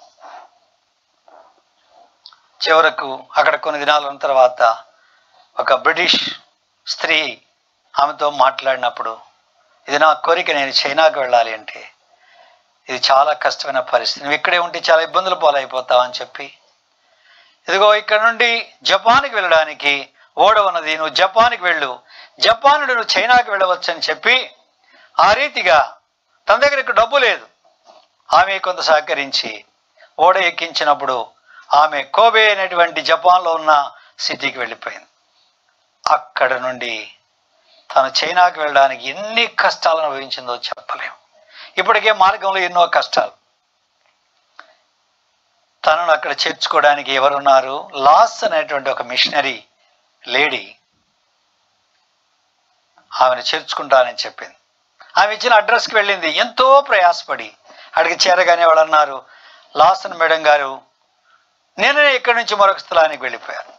చివరకు అక్కడ కొన్ని దినాల ఉన్న తర్వాత ఒక బ్రిటిష్ స్త్రీ ఆమెతో మాట్లాడినప్పుడు ఇది నా కోరిక నేను చైనాకు వెళ్ళాలి అంటే ఇది చాలా కష్టమైన పరిస్థితి నువ్వు ఇక్కడే ఉంటే చాలా ఇబ్బందులు పాలైపోతావు అని చెప్పి ఇదిగో ఇక్కడ నుండి జపాన్కి వెళ్ళడానికి ఓడ ఉన్నది నువ్వు జపాన్కి వెళ్ళు జపాన్ నుండి నువ్వు చైనాకి వెళ్ళవచ్చు అని చెప్పి ఆ రీతిగా తన దగ్గర ఇక్కడ డబ్బు లేదు ఆమె కొంత సహకరించి ఓడ ఎక్కించినప్పుడు ఆమె కోబే అనేటువంటి జపాన్లో ఉన్న సిటీకి వెళ్ళిపోయింది అక్కడ నుండి తను చైనాకి వెళ్ళడానికి ఎన్ని కష్టాలు అనుభవించిందో చెప్పలేము ఇప్పటికే మార్గంలో ఎన్నో కష్టాలు తనను అక్కడ చేర్చుకోవడానికి ఎవరున్నారు లాస్ అనేటువంటి ఒక మిషనరీ లేడీ ఆమెను చేర్చుకుంటానని చెప్పింది ఆమె ఇచ్చిన అడ్రస్కి వెళ్ళింది ఎంతో ప్రయాసపడి అడిగి చేరగానే వాళ్ళు అన్నారు లాసన్ మేడం గారు నేనే ఇక్కడి నుంచి మరొక స్థలానికి వెళ్ళిపోయాను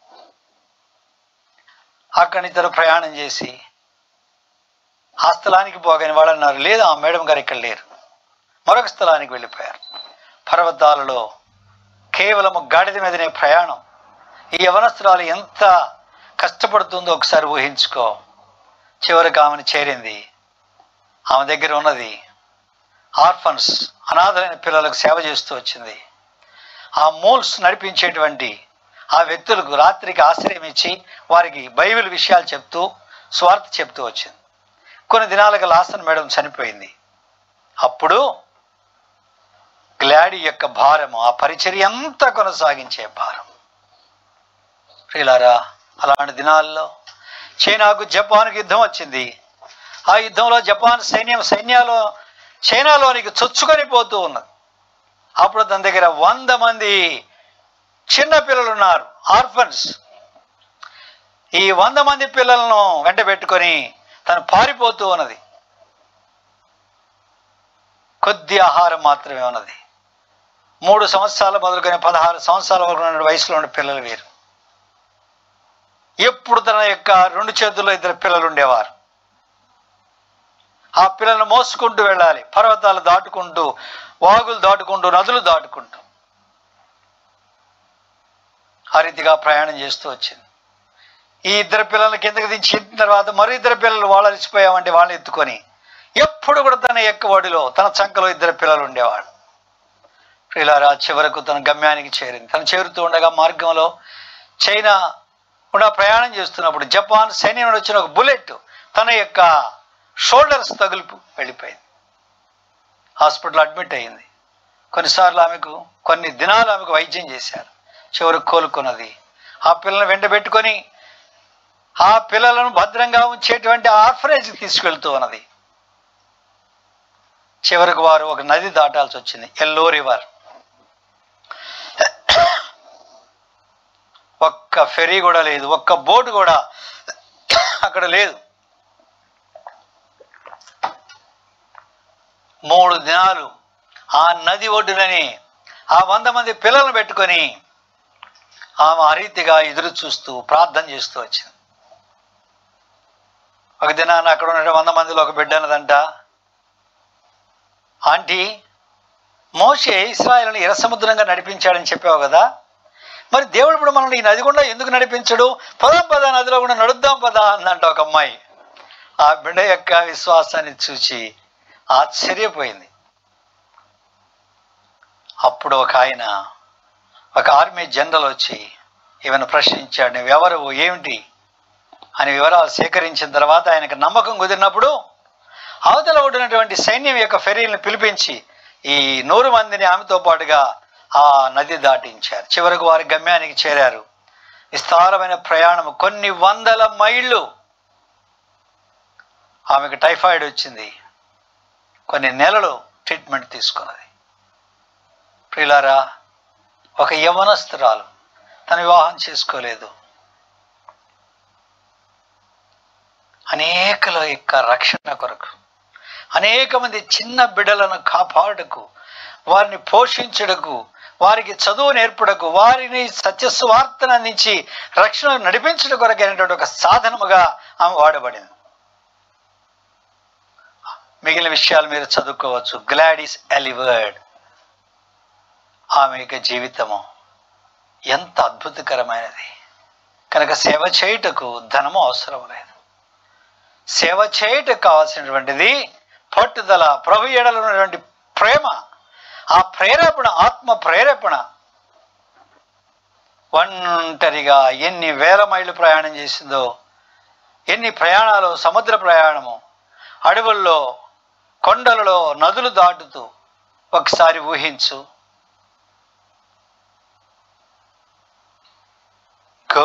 అక్కడి ఇద్దరు ప్రయాణం చేసి ఆ స్థలానికి పోగానే వాళ్ళు అన్నారు లేదు ఆ మేడం గారు ఇక్కడ లేరు మరొక స్థలానికి వెళ్ళిపోయారు పర్వతాలలో కేవలం గాడిద మీదనే ప్రయాణం ఈ యవనస్తురాలు ఎంత కష్టపడుతుందో ఒకసారి ఊహించుకో చివరికి ఆమెను చేరింది ఆమె దగ్గర ఉన్నది ఆర్ఫన్స్ అనాథలైన పిల్లలకు సేవ చేస్తూ వచ్చింది ఆ మూల్స్ నడిపించేటువంటి ఆ వ్యక్తులకు రాత్రికి ఆశ్రయం ఇచ్చి వారికి బైబిల్ విషయాలు చెప్తూ స్వార్థ చెప్తూ వచ్చింది కొన్ని దినాలకు లాసన్ మేడం చనిపోయింది అప్పుడు గ్లాడీ యొక్క భారము ఆ పరిచర్య అంతా కొనసాగించే భారం ప్రియులారా అలాంటి దినాల్లో చైనాకు జపాన్కి యుద్ధం వచ్చింది ఆ యుద్ధంలో జపాన్ సైన్యం సైన్యాలో చైనాలోనికి చొచ్చుకొని పోతూ ఉన్నది అప్పుడు తన దగ్గర వంద మంది చిన్న పిల్లలు ఉన్నారు ఆర్ఫన్స్ ఈ వంద మంది పిల్లలను వెంట పెట్టుకొని తను పారిపోతూ ఉన్నది కొద్ది ఆహారం మాత్రమే ఉన్నది మూడు సంవత్సరాలు మొదలుకొని పదహారు సంవత్సరాల వరకు ఉన్న వయసులో ఉన్న పిల్లలు వీరు ఎప్పుడు తన యొక్క రెండు చేతుల్లో ఇద్దరు పిల్లలు ఉండేవారు ఆ పిల్లలను మోసుకుంటూ వెళ్ళాలి పర్వతాలు దాటుకుంటూ వాగులు దాటుకుంటూ నదులు దాటుకుంటూ ఆ రీతిగా ప్రయాణం చేస్తూ వచ్చింది ఈ ఇద్దరు పిల్లల్ని కిందకి దించి ఎత్తిన తర్వాత మరో ఇద్దరు పిల్లలు వాళ్ళు అలసిపోయామంటే వాళ్ళని ఎత్తుకొని ఎప్పుడు కూడా తన యొక్క ఒడిలో తన చంకలో ఇద్దరు పిల్లలు ఉండేవాడు ప్రియులారా చివరకు తన గమ్యానికి చేరింది తను చేరుతూ ఉండగా మార్గంలో చైనా కూడా ప్రయాణం చేస్తున్నప్పుడు జపాన్ సైన్యం నుండి వచ్చిన ఒక బుల్లెట్ తన యొక్క షోల్డర్స్ తగులుపు వెళ్ళిపోయింది హాస్పిటల్ అడ్మిట్ అయింది కొన్నిసార్లు ఆమెకు కొన్ని దినాలు ఆమెకు వైద్యం చేశారు చివరికి కోలుకున్నది ఆ పిల్లలను వెంటబెట్టుకొని ఆ పిల్లలను భద్రంగా ఉంచేటువంటి ఆర్ఫనేజ్ తీసుకెళ్తూ ఉన్నది చివరికి వారు ఒక నది దాటాల్సి వచ్చింది ఎల్లో రివర్ ఒక్క ఫెరీ కూడా లేదు ఒక్క బోటు కూడా అక్కడ లేదు మూడు దినాలు ఆ నది ఒడ్డునని ఆ వంద మంది పిల్లలను పెట్టుకొని ఆమె ఆ రీతిగా ఎదురు చూస్తూ ప్రార్థన చేస్తూ వచ్చింది ఒక దినాన అక్కడ ఉన్న వంద మందిలో ఒక బిడ్డ అన్నదంట ఆంటీ మోషే ఇస్రాయలను ఎర్ర సముద్రంగా నడిపించాడని చెప్పావు కదా మరి దేవుడు ఇప్పుడు మనల్ని ఈ నది గుండా ఎందుకు నడిపించడు పదాం పదా నదిలో కూడా నడుద్దాం పదా అందంట ఒక అమ్మాయి ఆ బిడ్డ యొక్క విశ్వాసాన్ని చూసి ఆశ్చర్యపోయింది అప్పుడు ఒక ఆయన ఒక ఆర్మీ జనరల్ వచ్చి ఈమెను ప్రశ్నించాడు నువ్వెవరు ఏమిటి అని వివరాలు సేకరించిన తర్వాత ఆయనకు నమ్మకం కుదిరినప్పుడు అవతల ఒడ్డునటువంటి సైన్యం యొక్క ఫెరీలను పిలిపించి ఈ నూరు మందిని ఆమెతో పాటుగా ఆ నది దాటించారు చివరకు వారి గమ్యానికి చేరారు విస్తారమైన ప్రయాణం కొన్ని వందల మైళ్ళు ఆమెకు టైఫాయిడ్ వచ్చింది కొన్ని నెలలు ట్రీట్మెంట్ తీసుకున్నది ప్రియులారా ఒక యవనస్తురాలు తన వివాహం చేసుకోలేదు అనేకల యొక్క రక్షణ కొరకు అనేక మంది చిన్న బిడ్డలను కాపాడుకు వారిని పోషించుటకు వారికి చదువు నేర్పుటకు వారిని సత్యస్వార్తను అందించి రక్షణ నడిపించడం కొరకైనటువంటి ఒక సాధనముగా ఆమె వాడబడింది మిగిలిన విషయాలు మీరు చదువుకోవచ్చు గ్లాడిస్ ఎలివర్డ్ ఆమె యొక్క జీవితము ఎంత అద్భుతకరమైనది కనుక సేవ చేయుటకు ధనము అవసరం లేదు సేవ చేయుటకు కావాల్సినటువంటిది పట్టుదల ప్రభు ఎడల ఉన్నటువంటి ప్రేమ ఆ ప్రేరేపణ ఆత్మ ప్రేరేపణ ఒంటరిగా ఎన్ని వేల మైళ్ళు ప్రయాణం చేసిందో ఎన్ని ప్రయాణాలు సముద్ర ప్రయాణము అడవుల్లో కొండలలో నదులు దాటుతూ ఒకసారి ఊహించు గో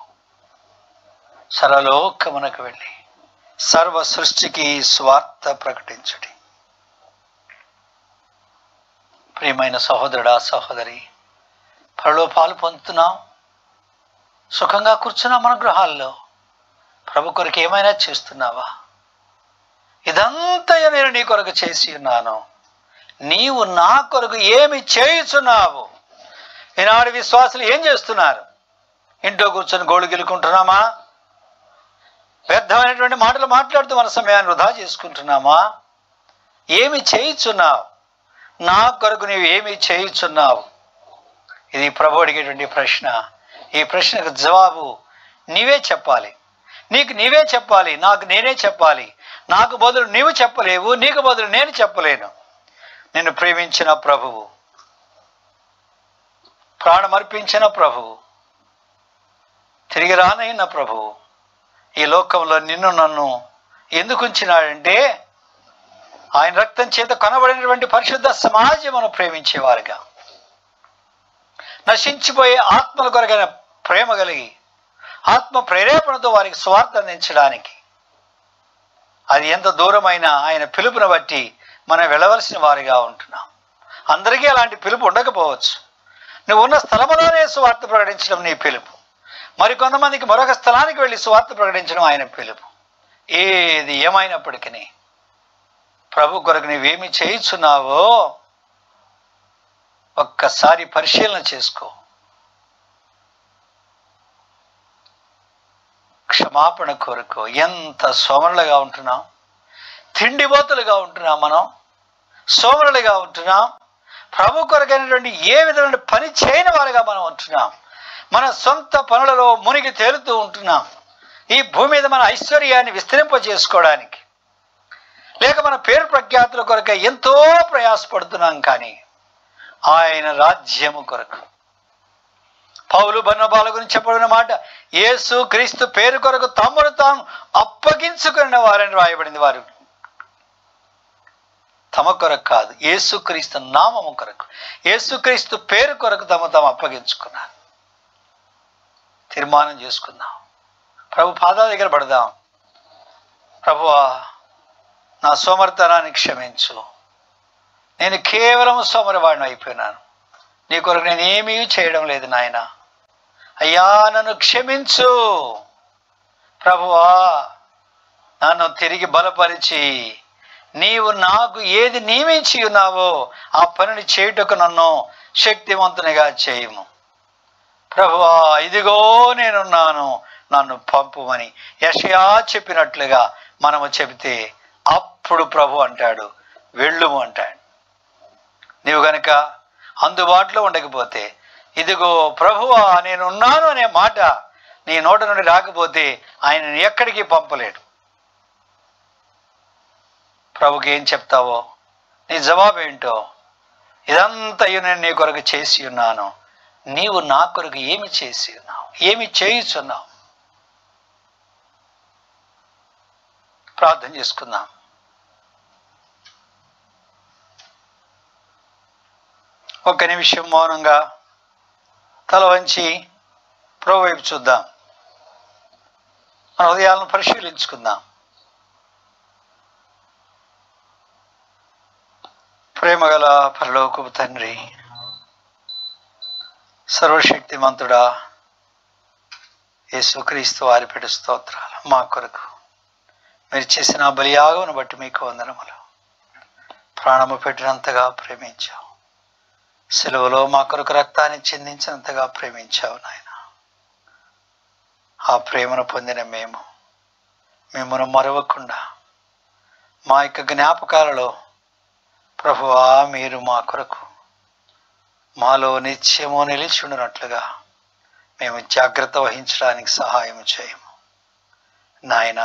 సర్వలోకమునకు వెళ్ళి సర్వ సృష్టికి స్వార్థ ప్రకటించుడి ప్రియమైన సహోదరుడా సహోదరి పరలోపాలు పొందుతున్నాం సుఖంగా కూర్చున్నాం మన గృహాల్లో ప్రభు కొరకు ఏమైనా చేస్తున్నావా ఇదంతా నేను నీ కొరకు చేసి ఉన్నాను నీవు నా కొరకు ఏమి చేయుచున్నావు ఈనాడు విశ్వాసులు ఏం చేస్తున్నారు ఇంట్లో కూర్చొని గోళ్ళు గెలుకుంటున్నామా వ్యర్థమైనటువంటి మాటలు మాట్లాడుతూ మన సమయాన్ని వృధా చేసుకుంటున్నామా ఏమి చేయుచున్నావు నా కొరకు నీవు ఏమి చేయుచున్నావు ఇది ప్రభు అడిగేటువంటి ప్రశ్న ఈ ప్రశ్నకు జవాబు నీవే చెప్పాలి నీకు నీవే చెప్పాలి నాకు నేనే చెప్పాలి నాకు బదులు నీవు చెప్పలేవు నీకు బదులు నేను చెప్పలేను నిన్ను ప్రేమించిన ప్రభువు ప్రాణమర్పించిన ప్రభువు తిరిగి రానైన ప్రభువు ఈ లోకంలో నిన్ను నన్ను ఎందుకు ఉంచినాడంటే ఆయన రక్తం చేత కనబడినటువంటి పరిశుద్ధ సమాజమును ప్రేమించేవారుగా నశించిపోయే ఆత్మల కొరకైన ప్రేమ కలిగి ఆత్మ ప్రేరేపణతో వారికి స్వార్థ అందించడానికి అది ఎంత దూరమైనా ఆయన పిలుపును బట్టి మనం వెళ్ళవలసిన వారిగా ఉంటున్నాం అందరికీ అలాంటి పిలుపు ఉండకపోవచ్చు నువ్వు ఉన్న స్థలములోనే సువార్త ప్రకటించడం నీ పిలుపు మరి కొంతమందికి మరొక స్థలానికి వెళ్ళి సువార్త ప్రకటించడం ఆయన పిలుపు ఏది ఏమైనప్పటికీ ప్రభు కొరకు నీవేమి చేయుచున్నావో ఒక్కసారి పరిశీలన చేసుకో క్షమాపణ కొరకు ఎంత సోమరులుగా ఉంటున్నాం తిండిబోతులుగా ఉంటున్నాం మనం సోమరులుగా ఉంటున్నాం ప్రభు కొరకైనటువంటి ఏ విధమైన పని చేయని వారుగా మనం ఉంటున్నాం మన సొంత పనులలో మునిగి తేలుతూ ఉంటున్నాం ఈ భూమి మీద మన ఐశ్వర్యాన్ని విస్తరింపజేసుకోవడానికి లేక మన పేరు ప్రఖ్యాతుల కొరకు ఎంతో ప్రయాసపడుతున్నాం కానీ ఆయన రాజ్యము కొరకు పౌలు బన్నబాల గురించి చెప్పబడిన మాట యేసు క్రీస్తు పేరు కొరకు తమ్మును తాము అప్పగించుకున్న వారని రాయబడింది వారు తమ కొరకు కాదు యేసుక్రీస్తు నామము కొరకు యేసుక్రీస్తు పేరు కొరకు తమ తాము అప్పగించుకున్నారు తీర్మానం చేసుకుందాం ప్రభు పాదాల దగ్గర పడదాం ప్రభువా నా సోమర్తనాన్ని క్షమించు నేను కేవలం సోమరవాడిని అయిపోయినాను నీ కొరకు నేను ఏమీ చేయడం లేదు నాయన అయ్యా నన్ను క్షమించు ప్రభువా నన్ను తిరిగి బలపరిచి నీవు నాకు ఏది నియమించి ఉన్నావో ఆ పనిని చేయుటకు నన్ను శక్తివంతునిగా చేయము ప్రభువా ఇదిగో నేనున్నాను నన్ను పంపుమని యషయా చెప్పినట్లుగా మనము చెబితే అప్పుడు ప్రభు అంటాడు వెళ్ళుము అంటాడు నీవు గనుక అందుబాటులో ఉండకపోతే ఇదిగో ప్రభువా నేనున్నాను అనే మాట నీ నోట నుండి రాకపోతే ఆయన ఎక్కడికి పంపలేడు ప్రభుకి ఏం చెప్తావో నీ జవాబు ఏంటో ఇదంతా నేను నీ కొరకు చేసి ఉన్నాను నీవు నా కొరకు ఏమి చేసి ఉన్నావు ఏమి చేయుచున్నావు ప్రార్థన చేసుకుందాం ఒక్క నిమిషం మౌనంగా తల వంచి ప్రభు వైపు చూద్దాం మన హృదయాలను పరిశీలించుకుందాం ప్రేమగల పరలోకపు తండ్రి సర్వశక్తిమంతుడా యేసుక్రీస్తు వారిపెడు స్తోత్రాలు మా కొరకు మీరు చేసిన బలియాగమును బట్టి మీకు వందనములు ప్రాణము పెట్టినంతగా ప్రేమించావు సెలవులో మా కొరకు రక్తాన్ని చిందించినంతగా ప్రేమించావు నాయన ఆ ప్రేమను పొందిన మేము మిమ్మను మరవకుండా మా యొక్క జ్ఞాపకాలలో ప్రభువా మీరు మా కొరకు మాలో నిత్యము నిలిచి ఉండినట్లుగా మేము జాగ్రత్త వహించడానికి సహాయం చేయము నాయన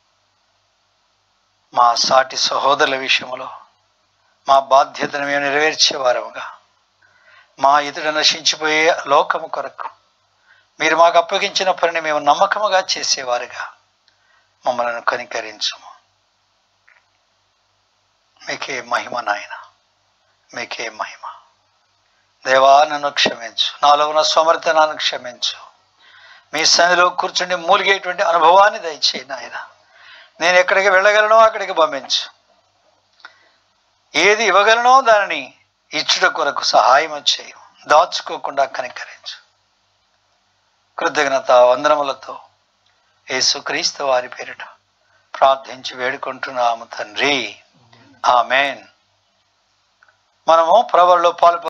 మా సాటి సహోదరుల విషయంలో మా బాధ్యతను మేము నెరవేర్చేవారముగా మా ఎదుట నశించిపోయే లోకము కొరకు మీరు మాకు అప్పగించిన పనిని మేము నమ్మకముగా చేసేవారుగా మమ్మల్ని కనికరించము మీకే మహిమ నాయన మీకే మహిమ దేవా నన్ను క్షమించు నాలో ఉన్న సమర్థనాన్ని క్షమించు మీ సన్నిలో కూర్చుండి మూలిగేటువంటి అనుభవాన్ని దయచేయి నాయన నేను ఎక్కడికి వెళ్ళగలనో అక్కడికి పంపించు ఏది ఇవ్వగలనో దానిని ఇచ్చుట కొరకు సహాయం చేయు దాచుకోకుండా కనికరించు కృతజ్ఞత వందనములతో యేసుక్రీస్తు వారి పేరిట ప్రార్థించి వేడుకుంటున్నాము తండ్రి ఆమెన్ మనము ప్రవల్లో పాలు